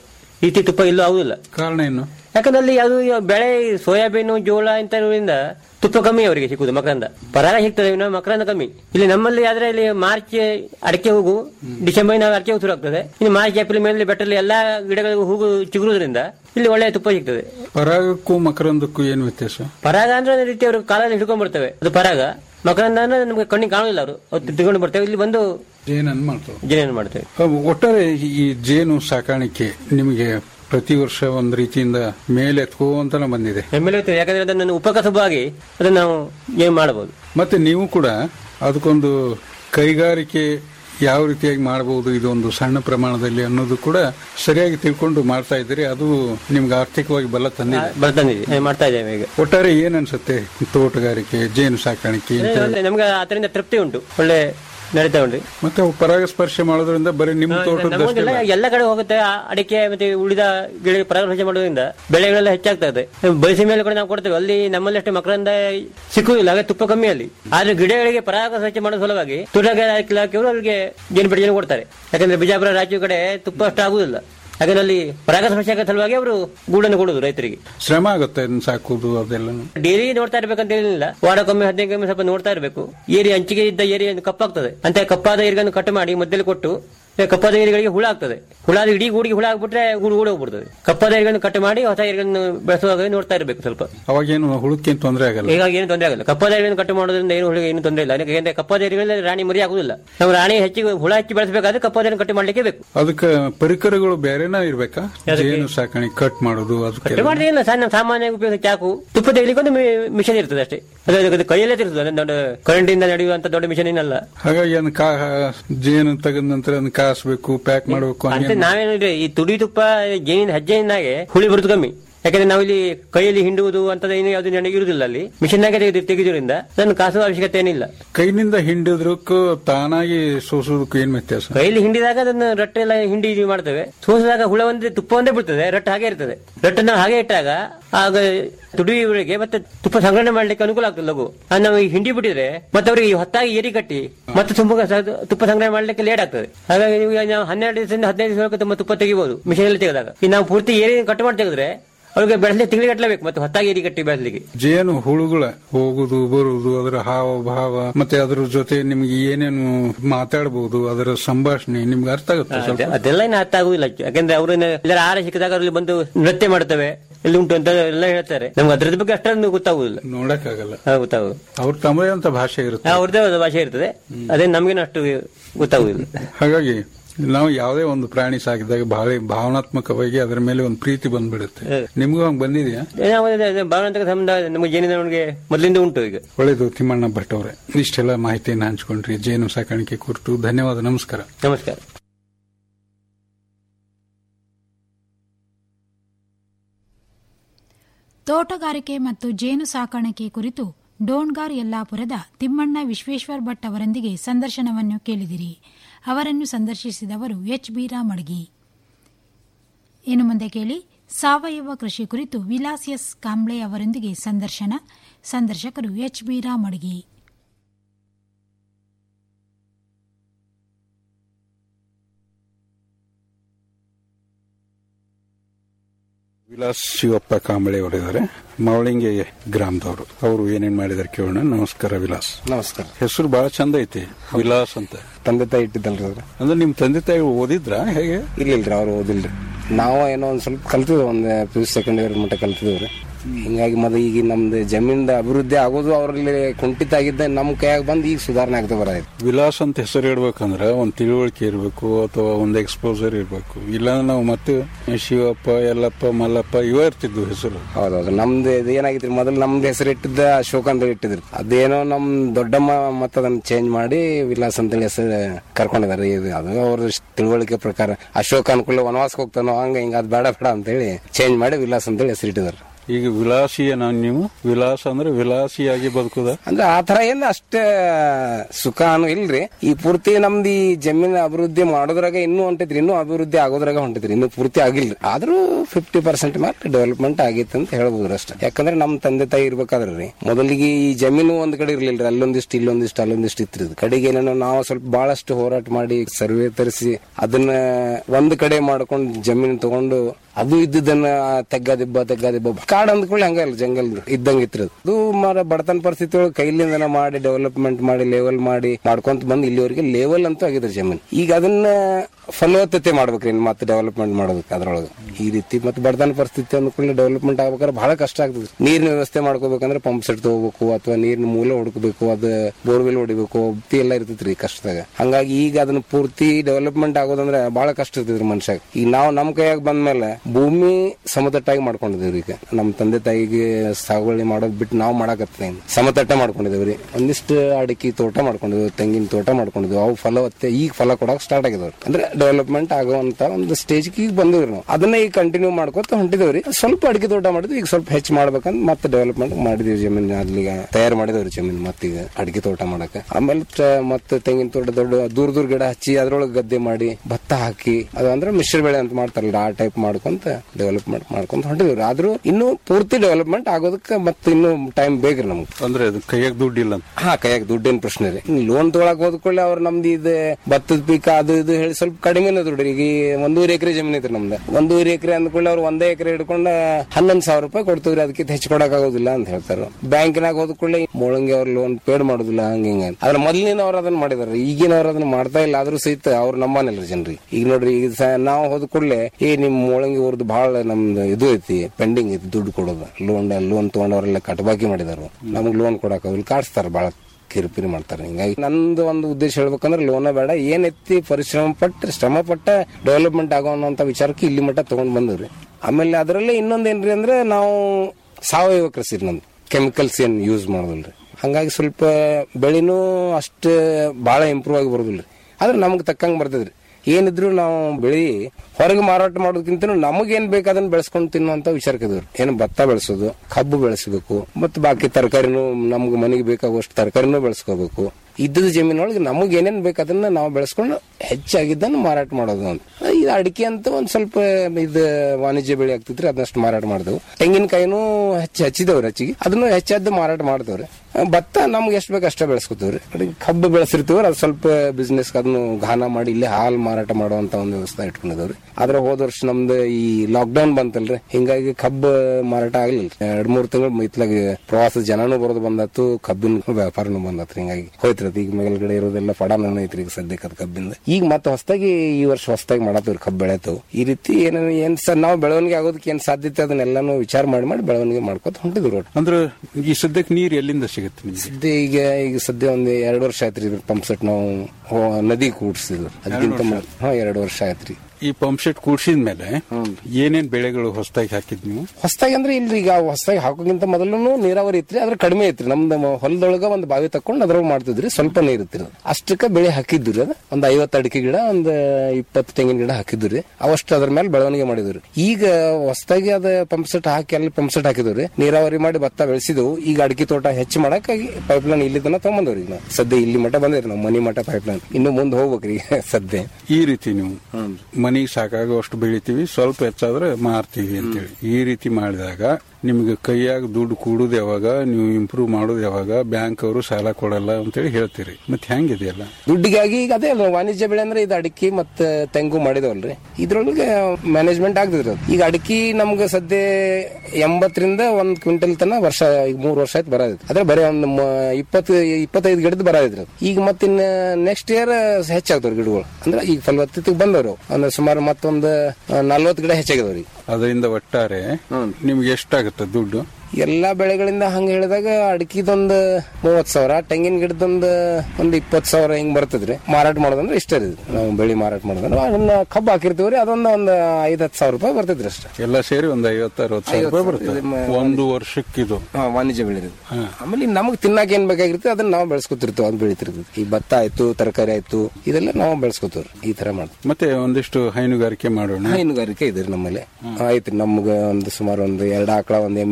Speaker 10: ಈ ರೀತಿ ತುಪ್ಪ ಇಲ್ಲೂ ಆಗುದಿಲ್ಲ
Speaker 9: ಕಾರಣ ಏನು
Speaker 10: ಯಾಕಂದ್ರೆ ಅಲ್ಲಿ ಅದು ಬೆಳೆ ಸೋಯಾಬೀನು ಜೋಳ ಇಂಥದ್ರಿಂದ ತುಪ್ಪ ಕಮ್ಮಿ ಅವರಿಗೆ ಸಿಕ್ಕುದು ಮಕರಂದ ಪರಾಗ ಸಿಗ್ತದೆ ಇನ್ನು ಮಕರಂದ ಕಮ್ಮಿ ಇಲ್ಲಿ ನಮ್ಮಲ್ಲಿ ಆದ್ರೆ ಇಲ್ಲಿ ಮಾರ್ಚ್ ಅಡಿಕೆ ಹೂಗು ಡಿಸೆಂಬರ್ ನಾವು ಅಡಿಕೆ ಹೂ ಶುರು ಆಗ್ತದೆ ಇನ್ನು ಮಾರ್ಚ್ ಏಪ್ರಿಲ್ ಮೇಲೆ ಬೆಟ್ಟಲ್ಲಿ ಎಲ್ಲಾ ಗಿಡಗಳಿಗೂ ಹೂಗು ಚಿಗುರುದ್ರಿಂದ ಇಲ್ಲಿ ಒಳ್ಳೆ ತುಪ್ಪ ಸಿಗ್ತದೆ
Speaker 9: ಪರಾಗಕ್ಕೂ ಮಕರಂದಕ್ಕೂ ಏನು ವ್ಯತ್ಯಾಸ
Speaker 10: ಪರಾಗ ಅಂದ್ರೆ ಒಂದು ರೀತಿ ಅವರು ಕಾಲಲ್ಲಿ ಹಿಡ್ಕೊಂಡ್ ಬರ್ತವೆ ಅದು ಪರಾಗ ಮಕರಂದ ಅಂದ್ರೆ ನಮ್ಗೆ ಕಣ್ಣಿಗೆ ಕಾಣುದಿಲ್ಲ ಅವರು ಅದು ತಗೊಂಡು ಬರ್ತೇವೆ ಇಲ್ಲಿ ಬಂದು
Speaker 9: ಜೇನನ್ನು ಮಾಡ್ತಾವೆ
Speaker 10: ಜೇನು ಮಾಡ್ತೇವೆ
Speaker 9: ಅಹ್, ಒಟ್ಟಾರೆ ಈ ಜೇನು ಸಾಕಾಣಿಕೆ ನಿಮಗೆ ಪ್ರತಿ ವರ್ಷ ಒಂದು ರೀತಿಯಿಂದ ಮೇಲೆ ಎತ್ಕೋಂತನ ಬಂದಿದೆ
Speaker 10: ಹೆಮ್ಮೆಲೆ ಇರ್ತದೆ ಯಾಕಂದ್ರೆ ಅದನ್ನು ಉಪಕಸಬಾಗಿ ಅದನ್ನು ನಾವು ಏನ್ ಮಾಡಬಹುದು
Speaker 9: ಮತ್ತೆ ನೀವು ಕೂಡ ಅದಕ್ಕೊಂದು ಕೈಗಾರಿಕೆ ಯಾವ ರೀತಿಯಾಗಿ ಮಾಡಬಹುದು ಇದೊಂದು ಸಣ್ಣ ಪ್ರಮಾಣದಲ್ಲಿ ಅನ್ನೋದು ಕೂಡ ಸರಿಯಾಗಿ ತಿಳ್ಕೊಂಡು ಮಾಡ್ತಾ ಇದ್ದೀರಿ ಅದು ನಿಮ್ಗೆ ಆರ್ಥಿಕವಾಗಿ ಬಲ ತಂದಿದೆ
Speaker 10: ಬರ್ತಂದಿದೆ ಮಾಡ್ತಾ ಇದ್ದೇವೆ ಈಗ
Speaker 9: ಒಟ್ಟಾರೆ ಏನ್ ಅನ್ಸುತ್ತೆ ತೋಟಗಾರಿಕೆ ಜೇನು ಸಾಕಾಣಿಕೆ ಇಂಥ
Speaker 10: ಒಳ್ಳೆ ನಮ್ಗೆ ಅದರಿಂದ ತೃಪ್ತಿ ಉಂಟು ಒಳ್ಳೆ ನಡೀತಾ ಉಂಟು
Speaker 9: ಮತ್ತೆ ಅವು ಪರಾಗಸ್ಪರ್ಶ ಮಾಡೋದ್ರಿಂದ ಬರೀ ನಿಮ್ಮ ತೋಟದಷ್ಟೇ
Speaker 10: ನಮಗೆಲ್ಲ ಎಲ್ಲ ಕಡೆ ಹೋಗುತ್ತೆ ಆ ಅಡಿಕೆ ಮತ್ತೆ ಉಳಿದ ಗಿಡ ಪರಾಗಸ್ಪರ್ಶ ಮಾಡೋದ್ರಿಂದ ಬೆಳೆಗಳೆಲ್ಲ ಹೆಚ್ಚಾಗ್ತಾ ಇದೆ ಬಯಸಿ ಮೇಲೆ ಕೂಡ ನಾವು ಕೊಡ್ತೇವೆ ಅಲ್ಲಿ ನಮ್ಮಲ್ಲಿ ಅಷ್ಟು ಮಕರಂದ ಸಿಕ್ಕುವುದಿಲ್ಲ ಹಾಗೆ ತುಪ್ಪ ಕಮ್ಮಿ ಅಲ್ಲಿ ಆದ್ರೆ ಗಿಡಗಳಿಗೆ ಪರಾಗಸ್ಪರ್ಶ ಮಾಡೋ ಸಲುವಾಗಿ ತೋಟಗಾರಿಕೆ ಇಲಾಖೆಯವರು ಅವರಿಗೆ ಜೇನು ಪೆಟ್ಟು ಜೇನು ಕೊಡ್ತಾರೆ ಯಾಕಂದ್ರೆ ಬಿಜಾಪುರ ರಾಜ್ಯ ಕಡೆ ತುಪ್ಪ ಅಷ್ಟು ಆಗುದಿಲ್ಲ ಯಾಕಂದ್ರೆ ಅಲ್ಲಿ ಪರಾಗಸ್ಪರ್ಶ ಆಗೋ ಸಲುವಾಗಿ ಅವರು ಗೂಡನ್ನು ಕೊಡುದು ರೈತರಿಗೆ
Speaker 9: ಶ್ರಮ ಆಗುತ್ತೆ ಅದನ್ನ ಸಾಕುವುದು ಅದೆಲ್ಲ
Speaker 10: ಡೈಲಿ ನೋಡ್ತಾ ಇರ್ಬೇಕಂತ ಏನಿಲ್ಲ ವಾರಕ್ಕೊಮ್ಮೆ ಹದಿನೈದು ಸ್ವಲ್ಪ ನೋಡ್ತಾ ಇರಬೇಕು ಏರಿ ಹಂಚಿಗೆ ಇದ್ದ ಏರಿ ಕಪ್ಪಾಗ್ತದೆ ಅಂತ ಕಪ್ಪಾದ ಏರಿಗಳನ್ನು ಕಟ್ ಮಾಡಿ ಮಧ್ಯದಲ್ಲಿ ಕೊಟ್ಟು ಈ ಕಪ್ಪಾದ ಏರಿಗಳಿಗೆ ಹುಳ ಆಗ್ತದೆ ಹುಳ ಆದ್ರೆ ಇಡೀ ಗೂಡಿಗೆ ಹುಳ ಆಗ್ಬಿಟ್ರೆ ಗೂಡು ಗೂಡು ಹೋಗ್ಬಿಡ್ತದೆ ಕಪ್ಪಾದ ಏರಿಗಳನ್ನು ಕಟ್ ಮಾಡಿ ಹೊಸ ಏರಿಗಳನ್ನು ಬೆಳೆಸುವಾಗ ನೋಡ್ತಾ ಇರಬೇಕು ಸ್ವಲ್ಪ
Speaker 9: ಅವಾಗೇನು ಹುಳುಕ್ಕೇನು ತೊಂದರೆ ಆಗಲ್ಲ
Speaker 10: ಈಗ ಏನು ತೊಂದರೆ ಆಗಲ್ಲ ಕಪ್ಪಾದ ಏರಿಗಳನ್ನು ಕಟ್ ಮಾಡೋದ್ರಿಂದ ಏನು ಹುಳಿಗೆ ಏನು ತೊಂದರೆ ಇಲ್ಲ ಯಾಕಂದ್ರೆ ಕಪ್ಪಾದ ಏರಿಗಳಲ್ಲಿ ರಾಣಿ ಮರಿ ಆಗುದಿಲ್ಲ ನಾವು ರಾಣಿ ಹೆಚ್ಚಿಗೆ ಹುಳ ಹೆಚ್ಚಿ ಬೆಳೆಸಬೇಕಾದ್ರೆ ಕಪ್ಪಾದ ಏರಿಯನ್ನು ಕಟ್ ಮಾಡ್ಲಿಕ್ಕೆ ಬೇಕು
Speaker 9: ಅದಕ್ಕೆ ಪರಿಕರಗಳು ಬೇರೆನಾ ಇರ್ಬೇಕಾ ಜೇನು ಸಾಕಾಣಿಕೆ ಕಟ್ ಮಾಡೋದು ಅದಕ್ಕೆ
Speaker 10: ಕಟ್ ಮಾಡಿದ್ರೆ ಇಲ್ಲ ಸಣ್ಣ ಸಾಮಾನ್ಯ ಉಪಯೋಗ ಚಾಕು ತುಪ್ಪ ತೆಗಿಲಿಕ್ಕೆ ಒಂದು ಮಿಷನ್ ಇರ್ತದೆ ಅಷ್ಟೇ ಅದು ಅದು ಕೈಯಲ್ಲೇ ತಿರ್ತದೆ ಅದು ದೊಡ್ಡ ಕರೆಂಟ್ ಇಂದ ನಡೆಯುವಂತ ದೊಡ್ಡ ಮಿಷನ್ ಏನಲ್ಲ
Speaker 9: ಹಾಗಾಗಿ ಅದನ್ನ ಕಾ ಜೇನು ತೆಗೆದ ನಂತರ ಅದನ್ನ ಕಾಸ್ಬೇಕು ಪ್ಯಾಕ್ ಮಾಡಬೇಕು
Speaker 10: ಅಂತ ನಾವೇನಿದ್ರೆ ಈ ತುಡಿ ತುಪ್ಪ ಜೇನಿನ ಹೆಜ್ಜೆಯಿಂದಾಗೆ ಹುಳಿ ಬರುದು ಕಮ್ಮಿ ಯಾಕಂದ್ರೆ ನಾವಿಲ್ಲಿ ಕೈಯಲ್ಲಿ ಹಿಂಡುವುದು ಅಂತದ ಏನು ಯಾವ್ದು ನನಗೆ ಇರುದಿಲ್ಲ ಅಲ್ಲಿ ಮಿಷನ್ ನಾಗೆ ತೆಗೆದು ತೆಗೆದ್ರಿಂದ ಅದನ್ನು ಕಾಸುವ ಅವಶ್ಯಕತೆ ಏನಿಲ್ಲ
Speaker 9: ಕೈನಿಂದ ಹಿಂಡಿದ್ರಕ್ಕೂ ತಾನಾಗಿ ಸೋಸೋದಕ್ಕೂ ಏನ್ ವ್ಯತ್ಯಾಸ
Speaker 10: ಕೈಯಲ್ಲಿ ಹಿಂಡಿದಾಗ ಅದನ್ನು ರೊಟ್ಟೆ ಎಲ್ಲ ಹಿಂಡಿ ಇದು ಮಾಡ್ತೇವೆ ಸೋಸಿದಾಗ ಹುಳ ಒಂದೇ ತುಪ್ಪ ಒಂದೇ ಬಿಡ್ತದೆ ರೊಟ್ಟೆ ಹಾಗೆ ಇರ್ತದೆ ರೊಟ್ಟನ್ನು ಹಾಗೆ ಇಟ್ಟಾಗ ಆಗ ತುಡಿಯವರಿಗೆ ಮತ್ತೆ ತುಪ್ಪ ಸಂಗ್ರಹಣೆ ಮಾಡ್ಲಿಕ್ಕೆ ಅನುಕೂಲ ಆಗ್ತದೆ ಲಘು ಅದು ನಾವು ಈ ಹಿಂಡಿ ಬಿಟ್ಟಿದ್ರೆ ಮತ್ತೆ ಅವರಿಗೆ ಹೊತ್ತಾಗಿ ಏರಿ ಕಟ್ಟಿ ಮತ್ತೆ ತುಂಬ ಸ- ತುಪ್ಪ ಸಂಗ್ರಹಣೆ ಮಾಡ್ಲಿಕ್ಕೆ ಲೇಟ್ ಆಗ್ತದೆ ಹಾಗಾಗಿ ನೀವು ನಾವು ಹನ್ನೆರಡು ದಿವಸದಿಂದ ಹದಿನೈದು ದಿವಸ ತುಂಬ ತುಪ್ಪ ತೆಗಿಬಹುದು ಮಿಷನ್ ಅಲ್ಲಿ ತೆಗೆದಾಗ ಈ ನಾವು ಪೂರ್ತಿ ಏರಿ ಕಟ್ ಮಾಡಿ ತೆಗೆದ್ರೆ ಅವ್ರಿಗೆ ಬೆಳೆಸಲಿಕ್ಕೆ ತಿಂಗಳಿಗೆ ಗಟ್ಟಲೇಬೇಕು ಮತ್ತೆ ಹೊತ್ತಾಗಿ ಏರಿ ಕಟ್ಟಿ ಬೆಳೆಸಲಿಕ್ಕೆ
Speaker 9: ಜೇನು ಹುಳುಗಳ ಹೋಗುದು ಬರುವುದು ಅದರ ಹಾವ ಭಾವ ಮತ್ತೆ ಅದ್ರ ಜೊತೆ ನಿಮ್ಗೆ ಏನೇನು ಮಾತಾಡಬಹುದು ಅದರ ಸಂಭಾಷಣೆ ನಿಮ್ಗೆ ಅರ್ಥ ಆಗುತ್ತೆ ಸ್ವಲ್ಪ
Speaker 10: ಅದೆಲ್ಲ ಇನ್ನು ಅರ್ಥ ಆಗುದಿಲ್ಲ ಯಾಕಂದ್ರೆ ಅವರು ಎಲ್ಲರ ಆಹಾರ ಸಿಕ್ಕಿದಾಗ ಅವ್ರಲ್ಲಿ ಬಂದು ನೃತ್ಯ ಮಾಡ್ತವೆ ಎಲ್ಲಿ ಉಂಟು ಅಂತ ಎಲ್ಲ ಹೇಳ್ತಾರೆ ನಮ್ಗೆ ಅದ್ರದ್ದು ಬಗ್ಗೆ ಅಷ್ಟೊಂದು ಗೊತ್ತಾಗುದಿಲ್ಲ
Speaker 9: ನೋಡಕ್ಕಾಗಲ್ಲ
Speaker 10: ಹಾ, ಗೊತ್ತಾಗುದು
Speaker 9: ಅವ್ರ ತಮ್ಮದೇ ಅಂತ ಭಾಷೆ ಇರುತ್ತೆ
Speaker 10: ಅವ್ರದೇ ಆದ ಭಾಷೆ ಇರ್ತದೆ ಅದೇ ನಮ್ಗೇನು ಅಷ್ಟು ಗೊತ್ತಾಗುದಿಲ್ಲ
Speaker 9: ಹಾಗಾಗಿ ನಾವು ಯಾವುದೇ ಒಂದು ಪ್ರಾಣಿ ಸಾಕಿದಾಗ ಬಹಳ ಭಾವನಾತ್ಮಕವಾಗಿ ಅದರ ಮೇಲೆ ಒಂದು ಪ್ರೀತಿ ಬಂದ್ಬಿಡುತ್ತೆ ನಿಮ್ಗೂ ಹಂಗ್ ಬಂದಿದ್ಯಾ
Speaker 10: ನಾವು ಅದೇ- ಅದೇ ಭಾವನಾತ್ಮಕ ಸಂಬಂಧ ನಮಗೆ ಜೇನಿನ ನಮಗೆ ಮೊದಲಿಂದ ಉಂಟು ಈಗ
Speaker 9: ಒಳ್ಳೇದು ತಿಮ್ಮಣ್ಣ ಭಟ್ ಅವರೇ ಇಷ್ಟೆಲ್ಲ ಮಾಹಿತಿಯನ್ನು ಹಂಚ್ಕೊಂಡ್ರಿ ಜೇನು ಸಾಕಾಣಿಕೆ ಕುರಿತು ಧನ್ಯವಾದ ನಮಸ್ಕಾರ
Speaker 10: ನಮಸ್ಕಾರ
Speaker 8: ತೋಟಗಾರಿಕೆ ಮತ್ತು ಜೇನು ಸಾಕಾಣಿಕೆ ಕುರಿತು ಡೋಣ್ಗಾರ್ ಯಲ್ಲಾಪುರದ ತಿಮ್ಮಣ್ಣ ವಿಶ್ವೇಶ್ವರ್ ಭಟ್ ಅವರೊಂದಿಗೆ ಸಂದರ್ಶನವನ್ನು ಕೇಳಿದಿರಿ ಅವರನ್ನು ಸಂದರ್ಶಿಸಿದವರು ಎಚ್ ಬಿ ರಾಮಡ್ಗಿ ಇನ್ನು ಮುಂದೆ ಕೇಳಿ ಸಾವಯವ ಕೃಷಿ ಕುರಿತು ವಿಲಾಸ್ ಎಸ್ ಕಾಂಬ್ಳೆ ಅವರೊಂದಿಗೆ ಸಂದರ್ಶನ ಸಂದರ್ಶಕರು ಎಚ್ ಬಿ ರಾಮಡ್ಗಿ
Speaker 9: ವಿಲಾಸ್ ಶಿವಪ್ಪ ಕಾಂಬಳೆ ಅವರಿದ್ದಾರೆ ಮಾವಳಿಂಗೆ ಗ್ರಾಮದವರು ಅವರು ಏನೇನ್ ಮಾಡಿದಾರೆ ಕೇಳೋಣ ನಮಸ್ಕಾರ ವಿಲಾಸ್
Speaker 11: ನಮಸ್ಕಾರ
Speaker 9: ಹೆಸರು ಬಹಳ ಚಂದ ಐತಿ ವಿಲಾಸ್ ಅಂತ
Speaker 11: ತಂದೆ ತಾಯಿ ಇಟ್ಟಿದ್ದಲ್ರಿ ಅವ್ರು
Speaker 9: ಅಂದ್ರೆ ನಿಮ್ ತಂದೆ ತಾಯಿ ಓದಿದ್ರ ಹೇಗೆ
Speaker 11: ಇರ್ಲಿಲ್ರಿ ಅವ್ರು ಓದಿಲ್ರಿ ನಾವು ಏನೋ ಒಂದ್ ಸ್ವಲ್ಪ ಕಲ್ತಿದ್ವಿ ಒಂದ್ ಪಿ ಯು ಸೆಕೆಂಡ್ ಇಯರ್ ಮಟ್ಟ ಕಲ್ತಿದ್ವಿ ಹಿಂಗಾಗಿ ಮತ್ತೆ ಈಗ ನಮ್ದು ಜಮೀನ್ದ ಅಭಿವೃದ್ಧಿ ಆಗೋದು ಅವ್ರಲ್ಲಿ ಕುಂಠಿತ ಆಗಿದ್ದ ನಮ್ ಕೈಯಾಗ ಬಂದು ಈಗ ಸುಧಾರಣೆ ಆಗ್ತಾ ಬರೈತಿ
Speaker 9: ವಿಲಾಸ್ ಅಂತ ಹೆಸರು ಇಡ್ಬೇಕಂದ್ರ ಒಂದ್ ತಿಳುವಳಿಕೆ ಇರಬೇಕು ಅಥವಾ ಒಂದ್ ಎಕ್ಸ್ಪೋಸರ್ ಇರಬೇಕು ಇಲ್ಲಾಂದ್ರೆ ನಾವು ಮತ್ತೆ ಶಿವಪ್ಪ ಯಲ್ಲಪ್ಪ ಮಲ್ಲಪ್ಪ ಇವ ಇರ್ತಿದ್ವು ಹೆಸರು
Speaker 11: ಹೌದೌದು ನಮ್ದು ಇದು ಏನಾಗಿತ್ರಿ ಮೊದಲು ನಮ್ದು ಹೆಸರು ಇಟ್ಟಿದ್ದ ಅಶೋಕ್ ಅಂತ ಇಟ್ಟಿದ್ರಿ ಅದೇನೋ ನಮ್ ದೊಡ್ಡಮ್ಮ ಮತ್ತೆ ಅದನ್ನ ಚೇಂಜ್ ಮಾಡಿ ವಿಲಾಸ್ ಅಂತೇಳಿ ಹೆಸರು ಕರ್ಕೊಂಡಿದಾರೆ ಇದು ಅದು ಅವ್ರ ತಿಳುವಳಿಕೆ ಪ್ರಕಾರ ಅಶೋಕ್ ಅನುಕೂಲ ವನವಾಸಕ್ಕೆ ಹೋಗ್ತಾನೋ ಹಂಗ ಹಿಂಗ ಅದ್ ಬೇಡ ಬೇಡ ಅಂತೇಳಿ ಚೇಂಜ್ ಮಾಡಿ ವಿಲಾಸ್ ಅಂತೇಳಿ ಹೆಸರು ಇಟ್ಟಿದಾರೆ
Speaker 9: ಈಗ ವಿಲಾಸಿಯ ನಾನು ನೀವು ವಿಲಾಸ ಅಂದ್ರೆ ವಿಲಾಸಿಯಾಗಿ ಬದುಕುದ
Speaker 11: ಅಂದ್ರೆ ಆ ತರ ಏನ್ ಅಷ್ಟೇ ಸುಖ ಅನು ಇಲ್ರಿ ಈ ಪೂರ್ತಿ ನಮ್ದು ಈ ಜಮೀನ್ ಅಭಿವೃದ್ಧಿ ಮಾಡೋದ್ರಾಗ ಇನ್ನೂ ಹೊಂಟೈತ್ರಿ ಇನ್ನೂ ಅಭಿವೃದ್ಧಿ ಆಗೋದ್ರಾಗ ಹೊಂಟೈತ್ರಿ ಇನ್ನೂ ಪೂರ್ತಿ ಆಗಿಲ್ರಿ ಆದ್ರೂ ಫಿಫ್ಟಿ ಪರ್ಸೆಂಟ್ ಮೇಲೆ ಡೆವಲಪ್ಮೆಂಟ್ ಆಗೈತೆ ಅಂತ ಹೇಳ್ಬೋದು ಅಷ್ಟೇ ಯಾಕಂದ್ರೆ ನಮ್ ತಂದೆ ತಾಯಿ ಇರ್ಬೇಕಾದ್ರೆ ರೀ ಮೊದಲಿಗೆ ಈ ಜಮೀನು ಒಂದ್ ಕಡೆ ಇರ್ಲಿಲ್ರಿ ಅಲ್ಲೊಂದಿಷ್ಟು ಇಲ್ಲೊಂದಿಷ್ಟು ಅಲ್ಲೊಂದಿಷ್ಟು ಇತ್ರಿ ಇದು. ಕಡೆಗೆ ಏನೇನೋ ನಾವು ಸ್ವಲ್ಪ ಬಹಳಷ್ಟು ಹೋರಾಟ ಮಾಡಿ ಸರ್ವೆ ತರಿಸಿ ಅದನ್ನ ಒಂದ್ ಕಡೆ ಮಾಡ್ಕೊಂಡು ಜಮೀನು ತಗೊಂಡು ಅದು ಇದ್ದದನ್ನ ತೆಗ್ಗದಿಬ್ಬ ತೆಗ್ಗದಿಬ್ಬ ಕಾಡ್ ಅಂದ್ಕೊಳ್ಳಿ ಹಂಗಲ್ಲ ಜಂಗಲ್ ಇದ್ದಂಗ ಇತ್ತು ಅದು ಮರ ಬಡತನ ಪರಿಸ್ಥಿತಿ ಒಳಗೆ ಕೈಲಿಂದನ ಮಾಡಿ ಡೆವಲಪ್ಮೆಂಟ್ ಮಾಡಿ ಲೆವೆಲ್ ಮಾಡಿ ಮಾಡ್ಕೊಂತ ಬಂದು ಇಲ್ಲಿವರೆಗೆ ಲೆವೆಲ್ ಅಂತೂ ಆಗಿದ್ರೆ ಜಮೀನ್ ಈಗ ಅದನ್ನ ಫಲವತ್ತತೆ ಮಾಡ್ಬೇಕ್ರಿ ಇನ್ನು ಮತ್ತೆ ಡೆವಲಪ್ಮೆಂಟ್ ಮಾಡ್ಬೇಕು ಅದ್ರೊಳಗೆ ಈ ರೀತಿ ಮತ್ತೆ ಬಡತನ ಪರಿಸ್ಥಿತಿ ಅಂದ್ಕೊಳ್ಳಿ ಡೆವಲಪ್ಮೆಂಟ್ ಆಗ್ಬೇಕಾದ್ರೆ ಬಹಳ ಕಷ್ಟ ಆಗ್ತದೆ ನೀರಿನ ವ್ಯವಸ್ಥೆ ಮಾಡ್ಕೋಬೇಕಂದ್ರೆ ಪಂಪ್ ಸೆಟ್ ತಗೋಬೇಕು ಅಥವಾ ನೀರಿನ ಮೂಲ ಹುಡುಕಬೇಕು ಅದು ಬೋರ್ವೆಲ್ ಹೊಡಿಬೇಕು ಬುತ್ತಿ ಎಲ್ಲ ಇರ್ತೈತ್ರಿ ಕಷ್ಟದಾಗ ಹಂಗಾಗಿ ಈಗ ಅದನ್ನ ಪೂರ್ತಿ ಡೆವಲಪ್ಮೆಂಟ್ ಆಗೋದಂದ್ರೆ ಬಹಳ ಕಷ್ಟ ಇರ್ತೈತ್ರಿ ಮನುಷ್ಯ ಈಗ ನಾವು ನಮ್ ಕೈಯಾಗ ಬಂದ್ಮೇಲೆ ಭೂಮಿ ಸಮತಟ್ಟಾಗಿ ಮಾಡ್ಕೊಂಡಿದೇವ್ರಿ ಈಗ ನಮ್ಮ ತಂದೆ ತಾಯಿಗೆ ಸಾಗುವಳಿ ಮಾಡೋದ್ ಬಿಟ್ಟು ನಾವು ಮಾಡಾಕತ್ತೀವಿ ಸಮತಟ್ಟ ಮಾಡ್ಕೊಂಡಿದೇವ್ರಿ ಒಂದಿಷ್ಟು ಅಡಿಕೆ ತೋಟ ಮಾಡ್ಕೊಂಡಿದ್ವಿ ತೆಂಗಿನ ತೋಟ ಮಾಡ್ಕೊಂಡಿದ್ವಿ ಅವು ಫಲವತ್ತೆ ಈಗ ಫಲ ಕೊಡಕ್ ಸ್ಟಾರ್ಟ್ ಆಗಿದವ್ರಿ ಅಂದ್ರೆ ಡೆವಲಪ್ಮೆಂಟ್ ಆಗುವಂತ ಒಂದು ಸ್ಟೇಜ್ ಈಗ ಬಂದಿವ್ರಿ ನಾವು ಅದನ್ನ ಈಗ ಕಂಟಿನ್ಯೂ ಮಾಡ್ಕೊತ ಹೊಂಟಿದೇವ್ರಿ ಸ್ವಲ್ಪ ಅಡಿಕೆ ತೋಟ ಮಾಡಿದ್ವಿ ಈಗ ಸ್ವಲ್ಪ ಹೆಚ್ಚು ಮಾಡ್ಬೇಕಂತ ಮತ್ತೆ ಡೆವಲಪ್ಮೆಂಟ್ ಮಾಡಿದೀವಿ ಜಮೀನ್ ಅಲ್ಲಿಗ ತಯಾರು ಮಾಡಿದವ್ರಿ ಜಮೀನ್ ಮತ್ತೀಗ ಅಡಿಕೆ ತೋಟ ಮಾಡಕ ಆಮೇಲೆ ಟ- ಮತ್ತೆ ತೆಂಗಿನ ತೋಟ ದೊಡ್ಡ ದೂರ ದೂರ ಗಿಡ ಹಚ್ಚಿ ಅದ್ರೊಳಗೆ ಗದ್ದೆ ಮಾಡಿ ಭತ್ತ ಹಾಕಿ ಅದು ಅಂದ್ರೆ ಮಿಶ್ರ ಬೆಳೆ ಅಂತ ಮಾಡ್ತಾರಲ್ಲ ಆ ಟೈಪ್ ಮಾಡ್ಕೊಂತ ಡೆವಲಪ್ಮೆಂಟ್ ಮಾಡ್ಕೊಂತ ಹೊಂಟಿದೀವ್ರಿ ಆದ್ರೂ ಇನ್ನೂ ಪೂರ್ತಿ ಡೆವಲಪ್ಮೆಂಟ್ ಆಗೋದಕ್ಕೆ ಮತ್ತೆ ಇನ್ನೂ ಟೈಮ್ ಬೇಕ್ರಿ ನಮ್ಗೆ
Speaker 9: ಅಂದ್ರೆ ಅದು ಕೈಯಾಗ ದುಡ್ಡಿಲ್ಲ ಅಂತ
Speaker 11: ಹಾ ಕೈಯಾಗ ದುಡ್ಡಿನ ಪ್ರಶ್ನೆ ರೀ ಲೋನ್ ತೊಗೊಳಕ್ ಹೋದ್ಕೊಳ್ಳಿ ಅವ್ರು ನಮ್ದು ಇದು ಭತ್ತದ ಪೀಕ ಅದು ಇದು ಹೇಳಿ ಸ್ವಲ್ಪ ಕಡಿಮೆನೇ ದುಡ್ಡು ಈಗ ಈ ಒಂದೂವರೆ ಎಕರೆ ಜಮೀನ್ ಐತ್ರಿ ನಮ್ದು ಒಂದೂವರೆ ಎಕರೆ ಅಂದ್ಕೊಳ್ಳಿ ಅವ್ರು ಒಂದೇ ಎಕರೆ ಹಿಡ್ಕೊಂಡ ಹನ್ನೊಂದು ಸಾವಿರ ರೂಪಾಯಿ ಕೊಡ್ತೀವ್ರಿ ಅದಕ್ಕಿಂತ ಹೆಚ್ಚು ಕೊಡಕ್ ಆಗೋದಿಲ್ಲ ಅಂತ ಹೇಳ್ತಾರೆ ಬ್ಯಾಂಕಿನಾಗ ಹೋದ್ಕೊಳ್ಳಿ ಮೊಳಂಗಿ ಅವ್ರ ಲೋನ್ ಪೇಡ್ ಮಾಡೋದಿಲ್ಲ ಹಂಗ ಹಿಂಗ ಅದ್ರ ಮೊದಲಿನ ಅವ್ರು ಅದನ್ನ ಮಾಡಿದಾರೆ ಈಗಿನವ್ರು ಅದನ್ನ ಮಾಡ್ತಾ ಇಲ್ಲ ಆದ್ರೂ ಸಹಿತ ಅವ್ರು ನಮ್ಮನಿಲ್ಲ ಜನರಿ ಈಗ ನೋಡ್ರಿ ಈಗ ಸ- ನಾವು ಹೋದ ಕೂಡಲೇ ಏ ನಿಮ್ ಮೊಳಂಗಿ ಅವ್ರದ್ದು ಬಹಳ ನಮ್ದು ಇದು ಐತಿ ಪೆಂಡಿಂಗ್ ಐತಿ ದುಡ್ಡು ಕೊಡೋದು ಲೋನ್ ಲೋನ್ ತಗೊಂಡವ್ರೆಲ್ಲ ಕಟಬಾಕಿ ಮಾಡಿದಾರು ನಮ್ಗೆ ಲೋನ್ ಕೊಡಕ್ ಅವ್ರು ಕಾಡ್ಸ್ತಾರ ಬಹಳ ಕಿರಿಪಿರಿ ಮಾಡ್ತಾರೆ ಹಿಂಗಾಗಿ ನಂದು ಒಂದು ಉದ್ದೇಶ ಹೇಳ್ಬೇಕಂದ್ರೆ ಲೋನ ಬೇಡ ಏನ್ ಎತ್ತಿ ಪರಿಶ್ರಮ ಪಟ್ಟ ಶ್ರಮ ಪಟ್ಟ ಡೆವಲಪ್ಮೆಂಟ್ ಆಗೋವಂತ ವಿಚಾರಕ್ಕೆ ಇಲ್ಲಿ ಮಟ್ಟ ತಗೊಂಡ್ ಬಂದವ್ರಿ ಆಮೇಲೆ ಅದರಲ್ಲೇ ಇನ್ನೊಂದೇನ್ರಿ ಅಂದ್ರೆ ನಾವು ಸಾವಯವ ಕೃಷಿ ರೀ ನಮ್ದು ಕೆಮಿಕಲ್ಸ್ ಏನ್ ಯೂಸ್ ಮಾಡೋದಿಲ್ರಿ ಹಂಗಾಗಿ ಸ್ವಲ್ಪ ಬೆಳೆನೂ ಅಷ್ಟು ಬಹಳ ಇಂಪ್ರೂವ್ ಆಗಿ ಬರೋದಿಲ್ರಿ ಆದ್ರೆ ನಮ್ಗೆ ತಕ್ಕಂಗೆ ಬರ್ತದ್ರಿ ಏನಿದ್ರು ನಾವು ಬೆಳಿ ಹೊರಗೆ ಮಾರಾಟ ಮಾಡೋದಕ್ಕಿಂತ ನಮಗೇನ್ ಬೇಕು ಅದನ್ನ ಬೆಳೆಸ್ಕೊಂಡು ತಿನ್ನುವಂತ ವಿಚಾರಕ್ಕಿದ್ರು ಏನು ಭತ್ತ ಬೆಳೆಸೋದು ಕಬ್ಬು ಬೆಳೆಸಬೇಕು ಮತ್ತೆ ಬಾಕಿ ತರಕಾರಿನೂ ನಮ್ಗೆ ಮನೆಗೆ ಬೇಕಾಗುವಷ್ಟು ತರಕಾರಿನೂ ಬೆಳೆಸ್ಕೋಬೇಕು ಇದ್ದದ ಜಮೀನೊಳಗೆ ನಮಗೆ ಏನೇನ್ ಬೇಕು ಅದನ್ನ ನಾವು ಬೆಳೆಸ್ಕೊಂಡು ಹೆಚ್ಚಾಗಿದ್ದನ್ನು ಮಾರಾಟ ಮಾಡೋದು ಅಂತ ಇದು ಅಡಿಕೆ ಅಂತ ಒಂದ್ ಸ್ವಲ್ಪ ಇದು ವಾಣಿಜ್ಯ ಬೆಳೆ ಆಗ್ತಿದ್ರಿ ಅದನ್ನಷ್ಟು ಮಾರಾಟ ಮಾಡಿದೆವು ತೆಂಗಿನಕಾಯಿನೂ ಹೆಚ್ಚು ಹಚ್ಚಿದವ್ರಿ ಹೆಚ್ಚಿಗೆ ಅದನ್ನು ಹೆಚ್ಚಾದ್ದು ಮಾರಾಟ ಮಾಡ್ದವ್ರಿ ಭತ್ತ ನಮ್ಗೆ ಎಷ್ಟು ಬೇಕು ಅಷ್ಟೇ ಬೆಳೆಸ್ಕೊತೀವ್ರಿ ಅಡಿಗೆ ಕಬ್ಬು ಬೆಳೆಸಿರ್ತೀವ್ರಿ ಅದು ಸ್ವಲ್ಪ ಬಿಸ್ನೆಸ್ ಅದನ್ನು ಘಾನ ಮಾಡಿ ಇಲ್ಲೇ ಹಾಲು ಮಾರಾಟ ಮಾಡುವಂತ ಒಂದು ವ್ಯವಸ್ಥೆ ಇಟ್ಕೊಂಡಿದವ್ರಿ ಆದ್ರೆ ಹೋದ ವರ್ಷ ನಮ್ದು ಈ ಲಾಕ್ಡೌನ್ ಬಂತಲ್ರಿ ಹಿಂಗಾಗಿ ಕಬ್ಬು ಮಾರಾಟ ಆಗ್ಲಿಲ್ಲ ಎರಡ್ ಮೂರ್ ತಿಂಗಳು ಇತ್ಲಾಗ ಪ್ರವಾಸದ ಜನನೂ ಬರೋದು ಬಂದತ್ತು ಕಬ್ಬಿನ ವ್ಯಾಪಾರನೂ ಬಂದತ್ರಿ ಹಿಂಗಾಗಿ ಹೋಯ್ತ್ರಿ ಅದು ಈಗ ಮೇಲ್ಗಡೆ ಇರೋದೆಲ್ಲ ಪಡಾನ ಐತ್ರಿ ಈಗ ಸದ್ಯಕ್ಕೆ ಅದು ಕಬ್ಬಿಂದ ಈಗ ಮತ್ತೆ ಹೊಸದಾಗಿ ಈ ವರ್ಷ ಹೊಸದಾಗಿ ಮಾಡತ್ತವ್ರಿ ಕಬ್ಬು ಬೆಳೆತವು ಈ ರೀತಿ ಏನೇನು ಏನ್ ಸರ್ ನಾವು ಬೆಳವಣಿಗೆ ಆಗೋದಕ್ಕೆ ಏನ್ ಸಾಧ್ಯತೆ ಅದನ್ನೆಲ್ಲಾನು ವಿಚಾರ ಮಾಡಿ ಮಾಡಿ ಬೆಳವಣಿಗೆ ಮಾಡ್ಕೊತ ಹೊಂಟಿದ್ರು ಒಟ್ಟು.
Speaker 9: ಅಂದ್ರೆ ಈ ಸದ್ಯಕ್ಕೆ ನೀರ್ ಎಲ್ಲಿಂದ ಸಿಗುತ್ತೆ ನಿಮ್ಗೆ
Speaker 11: ಸದ್ಯ ಈಗ ಈಗ ಸದ್ಯ ಒಂದ್ ಎರಡು ವರ್ಷ ಆಯ್ತ್ರಿ ಇದ್ರ ಪಂಪ್ ಸೆಟ್ ನಾವು ಹೋ- ನದಿ ಕೂಡ್ಸಿದ್ರು ಅದಕ್ಕಿಂತ ಮೊದ್ಲು- ಹಾ ಎರಡು ವರ್ಷ ಆಯ್ತ್ರಿ
Speaker 9: ಈ ಪಂಪ್ ಸೆಟ್ ಕೂಡ್ಸಿದ ಮೇಲೆ ಏನೇನ್ ಬೆಳೆಗಳು ಹೊಸದಾಗಿ ಹಾಕಿದ್ ನೀವು
Speaker 11: ಹೊಸದಾಗಿ ಅಂದ್ರೆ ಇಲ್ರಿ ಈಗ ಹೊಸದಾಗಿ ಹಾಕೋಕ್ಕಿಂತ ಮೊದಲು ನೀರಾವರಿ ಇತ್ರಿ ಅದ್ರ ಕಡಿಮೆ ಐತ್ರಿ ನಮ್ದು ಮ- ಹೊಲದೊಳಗ ಒಂದು ಬಾವಿ ತಕೊಂಡು ಅದ್ರೊಳಗೆ ಮಾಡ್ತಿದ್ರಿ ಸ್ವಲ್ಪ ನೀರ್ ಇತ್ರಿ ಅದು. ಅಷ್ಟಕ್ಕ ಬೆಳೆ ಹಾಕಿದ್ರಿ ಅದು ಒಂದ್ ಐವತ್ತು ಅಡಿಕೆ ಗಿಡ ಒಂದ್ ಇಪ್ಪತ್ತು ತೆಂಗಿನ ಗಿಡ ಹಾಕಿದ್ರಿ ಅವಷ್ಟು ಅದ್ರ ಮೇಲೆ ಬೆಳವಣಿಗೆ ಮಾಡಿದ್ರಿ ಈಗ ಹೊಸದಾಗಿ ಅದ ಪಂಪ್ ಸೆಟ್ ಹಾಕಿ ಅಲ್ಲಿ ಪಂಪ್ ಸೆಟ್ ಹಾಕಿದ್ರಿ ನೀರಾವರಿ ಮಾಡಿ ಭತ್ತ ಬೆಳೆಸಿದವು ಈಗ ಅಡಿಕೆ ತೋಟ ಹೆಚ್ಚು ಮಾಡಕ್ಕಾಗಿ ಪೈಪ್ ಲೈನ್ ಇಲ್ಲಿ ತನ ತಗೊಂಬಂದವ್ರಿ ಈಗ ನಾವು. ಸದ್ಯ ಇಲ್ಲಿ ಮಠ ಬಂದಿರಿ ನಾವು ಮನಿ ಮಠ ಪೈಪ್ ಲೈನ್ ಇನ್ನು ಮುಂದೆ ಹೋಗ್ಬೇಕ್ರಿ ಈಗ ಸದ್ಯ
Speaker 9: ಈ ರೀತಿ ನೀವು ಮನೆಗೆ ಸಾಕಾಗುವಷ್ಟು ಬೆಳಿತೀವಿ ಸ್ವಲ್ಪ ಹೆಚ್ಚಾದ್ರೆ ಮಾರ್ತೀವಿ ಅಂತೇಳಿ ಈ ರೀತಿ ಮಾಡಿದಾಗ ನಿಮ್ಗೆ ಕೈಯಾಗ ದುಡ್ಡು ಕೂಡುದು ಯಾವಾಗ ನೀವು ಇಂಪ್ರೂವ್ ಮಾಡೋದು ಯಾವಾಗ ಬ್ಯಾಂಕ್ ಅವರು ಸಾಲ ಕೊಡಲ್ಲ ಅಂತೇಳಿ ಹೇಳ್ತೀರಿ ಮತ್ತೆ ಹೆಂಗಿದೆಯಲ್ಲ
Speaker 11: ದುಡ್ಡಿಗಾಗಿ ಈಗ ಅದೇ ಅಲ್ರಿ ವಾಣಿಜ್ಯ ಬೆಳೆ ಅಂದ್ರೆ ಇದು ಅಡಿಕೆ ಮತ್ತೆ ತೆಂಗು ಮಾಡಿದವಲ್ರಿ ಇದ್ರೊಳಗೆ ಮ್ಯಾನೇಜ್ಮೆಂಟ್ ಆಗ್ತದ್ರಿ ಅದು. ಈಗ ಅಡಿಕೆ ನಮ್ಗೆ ಸದ್ಯ ಎಂಬತ್ತರಿಂದ ಒಂದ್ ಕ್ವಿಂಟಲ್ ತನ ವರ್ಷ ಈಗ ಮೂರ್ ವರ್ಷ ಆಯ್ತು ಬರೋದಿತ್ತು ಅದ್ರ ಬರೀ ಒಂದ್ ಮ- ಇಪ್ಪತ್ತು ಇಪ್ಪತ್ತೈದು ಗಿಡದ ಬರೋದಿದ್ರಿ ಈಗ ಮತ್ತಿನ್ನ ನೆಕ್ಸ್ಟ್ ಇಯರ್ ಹೆಚ್ಚಾಗ್ತಾವ್ರಿ ಗಿಡಗಳು ಅಂದ್ರೆ ಈಗ ಫಲವತ್ತತೆಗೆ ಬಂದವ್ರು ಅಂದ್ರೆ ಸುಮಾರು ಮತ್ತೊಂದು ನಲ್ವತ್ತು ಗಿಡ ಹೆಚ್ಚಾಗಿದವ್ರಿ
Speaker 9: ಅದರಿಂದ ಒಟ್ಟಾರೆ ನಿಮ್ಗೆ ಎಷ್ಟಾಗುತ್ತೆ ದುಡ್ಡು
Speaker 11: ಎಲ್ಲಾ ಬೆಳೆಗಳಿಂದ ಹಂಗ ಹೇಳಿದಾಗ ಅಡಿಕೆದೊಂದು ಮೂವತ್ ಸಾವಿರ ತೆಂಗಿನ ಗಿಡದೊಂದು ಒಂದ್ ಇಪ್ಪತ್ ಸಾವಿರ ಹಿಂಗ್ ಬರ್ತದ್ರಿ ಮಾರಾಟ ಮಾಡೋದಂದ್ರೆ ಇಷ್ಟ ರೀ ನಾವು ಬೆಳಿ ಮಾರಾಟ ಮಾಡೋದಂದ್ರೆ ಅದನ್ನ ಕಬ್ಬು ಹಾಕಿರ್ತೀವ್ರಿ ಅದೊಂದು ಒಂದ್ ಐದ್ ಹತ್ತು ಸಾವಿರ ರೂಪಾಯಿ ಬರ್ತೈತ್ರಿ ಅಷ್ಟೇ
Speaker 9: ಎಲ್ಲ ಸೇರಿ ಒಂದ್ ಐವತ್ತು ಅರವತ್ತು ಸಾವಿರ ರೂಪಾಯಿ ಬರುತ್ತೆ ಒಂದು ವರ್ಷಕ್ಕಿದು
Speaker 11: ಹಾ, ವಾಣಿಜ್ಯ ಬೆಳೆ ಇದು. ಆಮೇಲೆ ನಮಗೆ ತಿನ್ನಾಕ ಏನ್ ಬೇಕಾಗಿರುತ್ತೆ ಅದನ್ನ ನಾವು ಬೆಳೆಸ್ಕೊತಿರ್ತೀವಿ ಅದು ಬೆಳಿತಿರ್ತೀವಿ ಈ ಭತ್ತ ಆಯ್ತು ತರಕಾರಿ ಆಯ್ತು ಇದೆಲ್ಲ ನಾವು ಬೆಳೆಸ್ಕೊತೀವ್ರಿ ಈ ತರ ಮಾಡ್ತೀವಿ
Speaker 9: ಮತ್ತೆ ಒಂದಿಷ್ಟು ಹೈನುಗಾರಿಕೆ ಮಾಡೋಣ
Speaker 11: ಹೈನುಗಾರಿಕೆ ಇದ್ರಿ ನಮ್ಮಲ್ಲಿ ಐತ್ರಿ ನಮ್ಗ ಒಂದು ಸುಮಾರು ಒಂದು ಎರಡು ಆಕಳ ಒಂದ್ ಎಮ್ಮೆ ಐತ್ರಿ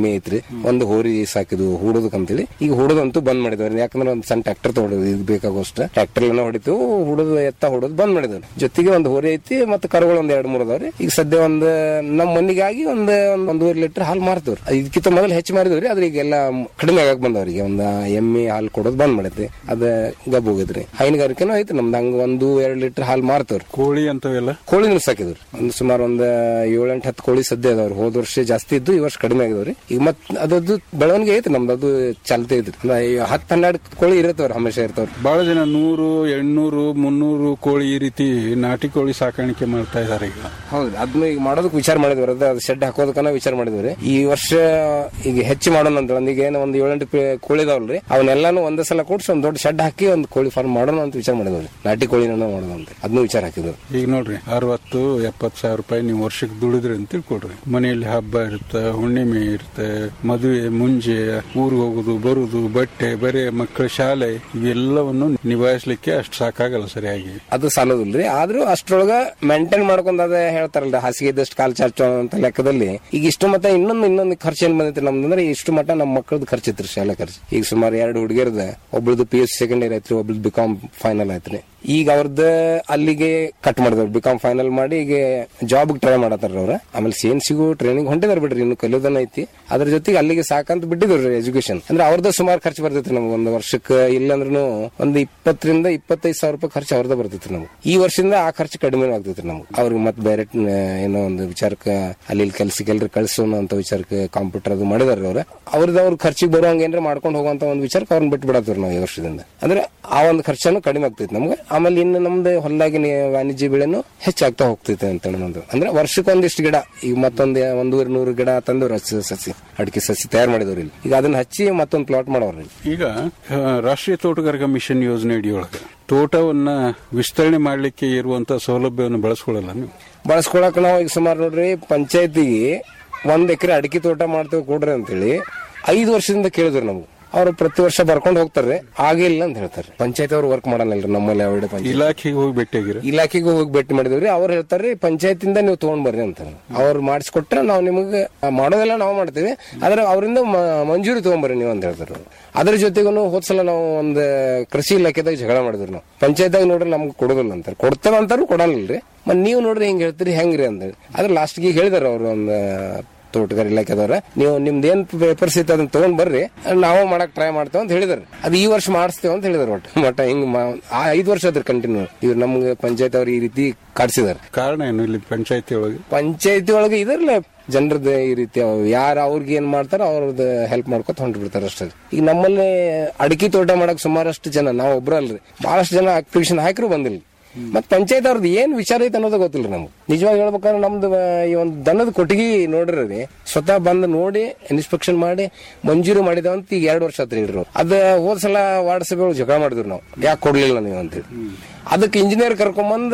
Speaker 11: ಒಂದು ಹೋರಿ ಸಾಕಿದ್ವು ಹೂಡೋದಕ್ಕಂತೇಳಿ ಈಗ ಹೂಡೋದಂತೂ ಬಂದ್ ಮಾಡಿದವ್ರಿ ಯಾಕಂದ್ರೆ ಒಂದು ಸಣ್ಣ ಟ್ರ್ಯಾಕ್ಟರ್ ತಗೊಂಡಿದ್ವಿ ಇದು ಬೇಕಾಗೋಷ್ಟ ಟ್ರ್ಯಾಕ್ಟರ್ ಎಲ್ಲ ಹೊಡಿತು ಹುಡುದು ಎತ್ತ ಹುಡುದು ಬಂದ್ ಮಾಡಿದವ್ರಿ ಜೊತೆಗೆ ಒಂದು ಹೋರಿ ಐತಿ ಮತ್ತೆ ಕರುಗಳು ಒಂದ್ ಎರಡ್ ಮೂರ್ ಅದಾವ್ರಿ ಈಗ ಸದ್ಯ ಒಂದ್ ನಮ್ಮ ಮನಿಗಾಗಿ ಒಂದ್ ಒಂದ್ ಒಂದೂವರೆ ಲೀಟರ್ ಹಾಲು ಮಾರ್ತವ್ರಿ ಇದಕ್ಕಿಂತ ಮೊದಲು ಹೆಚ್ಚು ಮಾರಿದವ್ರಿ ಆದ್ರೆ ಈಗೆಲ್ಲ ಕಡಿಮೆ ಆಗಕ್ ಬಂದವ್ರಿಗೆ ಒಂದ್ ಎಮ್ಮೆ ಹಾಲು ಕೊಡೋದು ಬಂದ್ ಮಾಡೈತಿ ಅದ ಗಬ್ ಹೋಗಿದ್ರಿ ಹೈನುಗಾರಿಕೆನೂ ಐತಿ ನಮ್ದು ಹಂಗ ಒಂದು ಎರಡ್ ಲೀಟರ್ ಹಾಲು ಮಾರ್ತವ್ರಿ
Speaker 9: ಕೋಳಿ ಅಂತವೆಲ್ಲ
Speaker 11: ಕೋಳಿನೂ ಸಾಕಿದ್ರಿ ಒಂದು ಸುಮಾರು ಒಂದ್ ಏಳೆಂಟು ಹತ್ತು ಕೋಳಿ ಸದ್ಯ ಅದಾವ್ರಿ ಹೋದ ವರ್ಷ ಜಾಸ್ತಿ ಇದ್ದು ಈ ವರ್ಷ ಕಡಿಮೆ ಆಗಿದವ್ರಿ ಈಗ ಮತ್ ಅದದ್ದು ಬೆಳವಣಿಗೆ ಐತಿ ನಮ್ದು ಅದು ಚಾಲ್ತಿ ಐತ್ರಿ ಅಂದ್ರೆ ಈ ಹತ್ತು ಹನ್ನೆರಡು ಕೋಳಿ ಇರತ್ತವ್ರಿ ಹಮೇಶ ಇರ್ತಾವ್ರಿ
Speaker 9: ಬಹಳ ಜನ ನೂರು ಎಂಟ್ನೂರು ಮುನ್ನೂರು ಕೋಳಿ ಈ ರೀತಿ ನಾಟಿ ಕೋಳಿ ಸಾಕಾಣಿಕೆ ಮಾಡ್ತಾ ಇದಾರೆ ಈಗ
Speaker 11: ಹೌದು ಅದನ್ನ ಈಗ ಮಾಡೋದಕ್ಕೆ ವಿಚಾರ ಮಾಡಿದ್ವಿ ಅದ ಅದು ಶೆಡ್ ಹಾಕೋದಕ್ಕನ ವಿಚಾರ ಮಾಡಿದ್ವಿ ಈ ವರ್ಷ ಈಗ ಹೆಚ್ಚು ಮಾಡೋಣ ಅಂತ ಒಂದ್ ಈಗ ಏನೋ ಒಂದು ಏಳೆಂಟು ಪೇ- ಕೋಳಿ ಇದಾವಲ್ರಿ ಅವನ್ನೆಲ್ಲಾನು ಒಂದೇ ಸಲ ಕೊಡ್ಸಿ ಒಂದ್ ದೊಡ್ಡ ಶೆಡ್ ಹಾಕಿ ಒಂದು ಕೋಳಿ ಫಾರ್ಮ್ ಮಾಡೋಣ ಅಂತ ವಿಚಾರ ಮಾಡಿದ್ವಿ ನಾಟಿ ಕೋಳಿನ ಮಾಡೋಣ ಅಂತ ಅದನ್ನು ವಿಚಾರ ಹಾಕಿದ್ವಿ
Speaker 9: ಈಗ ನೋಡ್ರಿ ಅರವತ್ತು ಎಪ್ಪತ್ತು ಸಾವಿರ ರೂಪಾಯಿ ನೀವು ವರ್ಷಕ್ಕೆ ದುಡಿದ್ರಿ ಅಂತ ತಿಳ್ಕೊಡ್ರಿ ಮನೆಯಲ್ಲಿ ಹಬ್ಬ ಇರುತ್ತೆ ಹುಣ್ಣಿಮೆ ಇರುತ್ತೆ ಮದುವೆ ಮುಂಜೆ ಊರಿಗೆ ಹೋಗುದು ಬರುದು ಬಟ್ಟೆ ಬರೆ ಮಕ್ಕಳ ಶಾಲೆ ಇವೆಲ್ಲವನ್ನು ನಿಭಾಯಿಸ್ಲಿಕ್ಕೆ ಅಷ್ಟು ಸಾಕಾಗಲ್ಲ ಸರಿಯಾಗಿ
Speaker 11: ಅದು ಸಾಲೋದಿಲ್ರಿ ಆದ್ರೂ ಅಷ್ಟ್ರೊಳಗ ಮೇಂಟೈನ್ ಮಾಡ್ಕೊಂಡ್ ಅದ ಹೇಳ್ತಾರಲ್ರಿ ಹಾಸಿಗೆ ಇದ್ದಷ್ಟು ಕಾಲ್ ಚಾಚೋ ಅಂತ ಲೆಕ್ಕದಲ್ಲಿ ಈಗ ಇಷ್ಟು ಮಟ್ಟ ಇನ್ನೊಂದು ಇನ್ನೊಂದು ಖರ್ಚು ಏನ್ ಬಂದೈತಿ ನಮ್ದಂದ್ರೆ ಇಷ್ಟು ಮಟ್ಟ ನಮ್ಮ ಮಕ್ಕಳದ್ದು ಖರ್ಚು ಇತ್ರಿ ಶಾಲೆ ಖರ್ಚು ಈಗ ಸುಮಾರು ಎರಡು ಹುಡುಗಿಯರ್ದ ಒಬ್ಳದ್ದು P U C second year ಐತ್ರಿ ಒಬ್ಳದ್ದು ಬಿ ಕಾಮ್ ಫೈನಲ್ ಐತ್ರಿ ಈಗ ಅವ್ರದ್ದು ಅಲ್ಲಿಗೆ ಕಟ್ ಮಾಡಿದವ್ರು ಬಿ ಕಾಮ್ ಫೈನಲ್ ಮಾಡಿ ಈಗ ಜಾಬ್ ಟ್ರೈ ಮಾಡತ್ತಾರ ಅವ್ರ ಆಮೇಲೆ ಸೇನ್ ಸಿಗು ಟ್ರೈನಿಂಗ್ ಹೊಂಟಿದಾರ ಬಿಡ್ರಿ ಇನ್ನು ಕಲಿಯೋದನ್ನ ಐತಿ ಅದ್ರ ಜೊತೆಗೆ ಅಲ್ಲಿಗೆ ಸಾಕಂತ ಬಿಟ್ಟಿದ್ರು ಎಜುಕೇಶನ್ ಅಂದ್ರೆ ಅವ್ರದ್ದು ಸುಮಾರು ಖರ್ಚು ಬರ್ತೈತಿ ನಮ್ಗೆ ಒಂದು ವರ್ಷಕ್ಕೆ ಇಲ್ಲಂದ್ರೂ ಒಂದು ಇಪ್ಪತ್ತರಿಂದ ಇಪ್ಪತ್ತೈದು ಸಾವಿರ ರೂಪಾಯಿ ಖರ್ಚು ಅವ್ರದ್ದು ಬರ್ತೈತಿ ನಮ್ಗೆ ಈ ವರ್ಷದಿಂದ ಆ ಖರ್ಚು ಕಡಿಮೆ ಆಗ್ತೈತಿ ನಮ್ಗೆ ಅವ್ರಿಗೆ ಮತ್ತೆ ಬೇರೆ ಆ, ಏನೋ ಒಂದು ವಿಚಾರಕ್ಕೆ ಅಲ್ಲಿ ಇಲ್ಲಿ ಕೆಲ್ಸಕ್ಕೆ ಎಲ್ರು ಕಳ್ಸೋಣ ಅಂತ ವಿಚಾರಕ್ಕೆ ಕಂಪ್ಯೂಟರ್ ಅದು ಮಾಡಿದಾರ ಅವ್ರ ಅವ್ರದ್ದು ಅವ್ರ ಖರ್ಚಿಗೆ ಬರುವಂಗ ಏನ್ರ ಮಾಡ್ಕೊಂಡು ಹೋಗುವಂತ ಒಂದು ವಿಚಾರಕ್ಕೆ ಅವ್ರನ್ನ ಬಿಟ್ಟು ಬಿಡತ್ತೀವಿ ನಾವು ಈ ವರ್ಷದಿಂದ ಅಂದ್ರೆ ಆ ಒಂದು ಖರ್ಚನ್ನು ಕಡಿಮೆ ಆಗ್ತೈತಿ ನಮ್ಗೆ ಆಮೇಲೆ ಇನ್ನು ನಮ್ದು ಹೊಲದಾಗಿ ವಾಣಿಜ್ಯ ಬೆಳೆನು ಹೆಚ್ಚಾಗ್ತಾ ಹೋಗ್ತೈತೆ ಅಂತ ನಮ್ದು ಅಂದ್ರೆ ವರ್ಷಕ್ಕೆ ಒಂದಿಷ್ಟು ಗಿಡ ಈಗ ಮತ್ತೊಂದು ಒಂದೂವರೆ ನೂರು ಗಿಡ ತಂದವ್ರು ಹಚ್ಚಿ ಸಸಿ ಅಡಿಕೆ ಸಸಿ ತಯಾರು ಮಾಡಿದವ್ರು ಇಲ್ಲಿ ಈಗ ಅದನ್ನ ಹಚ್ಚಿ ಮತ್ತೊಂದು ಪ್ಲಾಟ್ ಮಾಡವ್ರಿ
Speaker 9: ಈಗ ಆ, ರಾಷ್ಟ್ರೀಯ ತೋಟಗಾರಿಕಾ ಮಿಷನ್ ಯೋಜನೆ ಅಡಿಯೊಳಗೆ ತೋಟವನ್ನ ವಿಸ್ತರಣೆ ಮಾಡಲಿಕ್ಕೆ ಇರುವಂತ ಸೌಲಭ್ಯವನ್ನು ಬಳಸ್ಕೊಳ್ಳಲ್ಲ ನೀವು
Speaker 11: ಬಳಸ್ಕೊಳಕ್ ನಾವು ಈಗ ಸುಮಾರು ನೋಡ್ರಿ ಪಂಚಾಯತಿಗೆ ಒಂದ್ ಎಕರೆ ಅಡಿಕೆ ತೋಟ ಮಾಡ್ತೇವೆ ಕೊಡ್ರಿ ಅಂತೇಳಿ ಐದು ವರ್ಷದಿಂದ ಕೇಳಿದ್ರು ನಮ್ಗೆ ಅವ್ರು ಪ್ರತಿ ವರ್ಷ ಬರ್ಕೊಂಡು ಹೋಗ್ತಾರೆ ಆಗಿಲ್ಲ ಅಂತ ಹೇಳ್ತಾರೆ ಪಂಚಾಯತ್ ಅವ್ರು ವರ್ಕ್ ಮಾಡಲ್ಲ ನಮ್ಮಲ್ಲಿ ಯಾವ ಪಂಚಾಯತ್
Speaker 9: ಇಲಾಖೆಗೆ ಹೋಗಿ ಭೇಟಿಯಾಗಿರ
Speaker 11: ಇಲಾಖೆಗೆ ಹೋಗಿ ಭೇಟಿ ಮಾಡಿದ್ವಿ ಅವ್ರು ಹೇಳ್ತಾರೆ ಪಂಚಾಯತಿಂದ ನೀವು ತಗೊಂಡ್ ಬರ್ರಿ ಅಂತ ಅವ್ರು ಮಾಡಿಸ್ಕೊಟ್ರೆ ನಾವು ನಿಮಗೆ ಮಾಡೋದೆಲ್ಲ ನಾವು ಮಾಡ್ತೀವಿ ಆದ್ರೆ ಅವರಿಂದ ಮಂಜೂರಿ ತಗೊಂಬರ್ರಿ ನೀವು ಅಂತ ಹೇಳ್ತಾರೆ ಅವ್ರು. ಅದ್ರ ಜೊತೆಗೂ ಹೋದ್ಸಲ ನಾವು ಒಂದು ಕೃಷಿ ಇಲಾಖೆದಾಗ ಜಗಳ ಮಾಡಿದ್ವಿ ನಾವು ಪಂಚಾಯತ್ದಾಗ ನೋಡ್ರಿ ನಮ್ಗೆ ಕೊಡೋದಿಲ್ಲ ಅಂತಾರೆ ಕೊಡ್ತೇವೆ ಅಂತಾರು ಕೊಡಲ್ಲರಿ ಮತ್ತೆ ನೀವು ನೋಡ್ರಿ ಹೆಂಗ್ ಹೇಳ್ತೀರಿ ಹೆಂಗ್ರಿ ಅಂತ ಆದ್ರೆ ಲಾಸ್ಟ್ಗೆ ಹೇಳಿದಾರೆ ಅವ್ರು ಒಂದು ತೋಟಗಾರಿ ಇಲಾಖೆದವ್ರ ನೀವು ನಿಮ್ದು ಏನ್ ಪೇಪರ್ಸ್ ಇತ್ತು ಅದನ್ನ ತಗೊಂಡ್ ಬರ್ರಿ ನಾವು ಮಾಡಕ್ ಟ್ರೈ ಮಾಡ್ತೇವೆ ಅಂತ ಹೇಳಿದಾರೆ ಅದು ಈ ವರ್ಷ ಮಾಡಿಸ್ತೇವೆ ಅಂತ ಹೇಳಿದಾರೆ ಒಟ್ಟು ಮಟ್ಟ ಹಿಂಗ್ ಮಾ- ಆ ಐದು ವರ್ಷ ಅದ್ರ ಕಂಟಿನ್ಯೂ ಇವ್ರು ನಮ್ಗೆ ಪಂಚಾಯತ್ ಅವ್ರು ಈ ರೀತಿ ಕಾಡ್ಸಿದಾರೆ
Speaker 9: ಕಾರಣ ಏನು ಇಲ್ಲಿ ಪಂಚಾಯತಿ ಒಳಗೆ
Speaker 11: ಪಂಚಾಯತಿ ಒಳಗೆ ಇದರಲ್ಲ ಜನರದ ಈ ರೀತಿ ಯಾರು ಅವ್ರಿಗೆ ಏನ್ ಮಾಡ್ತಾರೋ ಅವ್ರದ್ದು ಹೆಲ್ಪ್ ಮಾಡ್ಕೊತ ಹೊಂಟು ಬಿಡ್ತಾರೆ ಅಷ್ಟೇ ಈಗ ನಮ್ಮಲ್ಲಿ ಅಡಿಕೆ ತೋಟ ಮಾಡಕ್ ಸುಮಾರಷ್ಟು ಜನ ನಾವು ಒಬ್ರು ಅಲ್ರಿ ಬಹಳಷ್ಟು ಜನ ಅಪ್ಲಿಕೇಶನ್ ಹಾಕಿರು ಬಂದಿಲ್ಲ ಮತ್ ಪಂಚಾಯತ್ ಅವ್ರದ್ದು ಏನ್ ವಿಚಾರ ಐತೆ ಅನ್ನೋದು ಗೊತ್ತಿಲ್ಲ ನಮ್ಗೆ ನಿಜವಾಗಿ ಹೇಳ್ಬೇಕಂದ್ರೆ ನಮ್ದು ಆ, ಈ ಒಂದು ದನದ ಕೊಟ್ಟಿಗೆ ನೋಡ್ರಿ ಸ್ವತಃ ಬಂದು ನೋಡಿ ಇನ್ಸ್ಪೆಕ್ಷನ್ ಮಾಡಿ ಮಂಜೂರು ಮಾಡಿದ ಅಂತ ಈಗ ಎರಡು ವರ್ಷ ಹತ್ರ ಹೇಳ್ರು ಅದ ಹೋದ್ ಸಲ ವಾರ್ಡ್ ಸಭೆಗಳು ಜಗಳ ಮಾಡಿದ್ರು ನಾವು ಯಾಕೆ ಕೊಡ್ಲಿಲ್ಲ ನೀವು ಅಂತೇಳಿ ಅದಕ್ಕೆ ಇಂಜಿನಿಯರ್ ಕರ್ಕೊಂಬಂದ್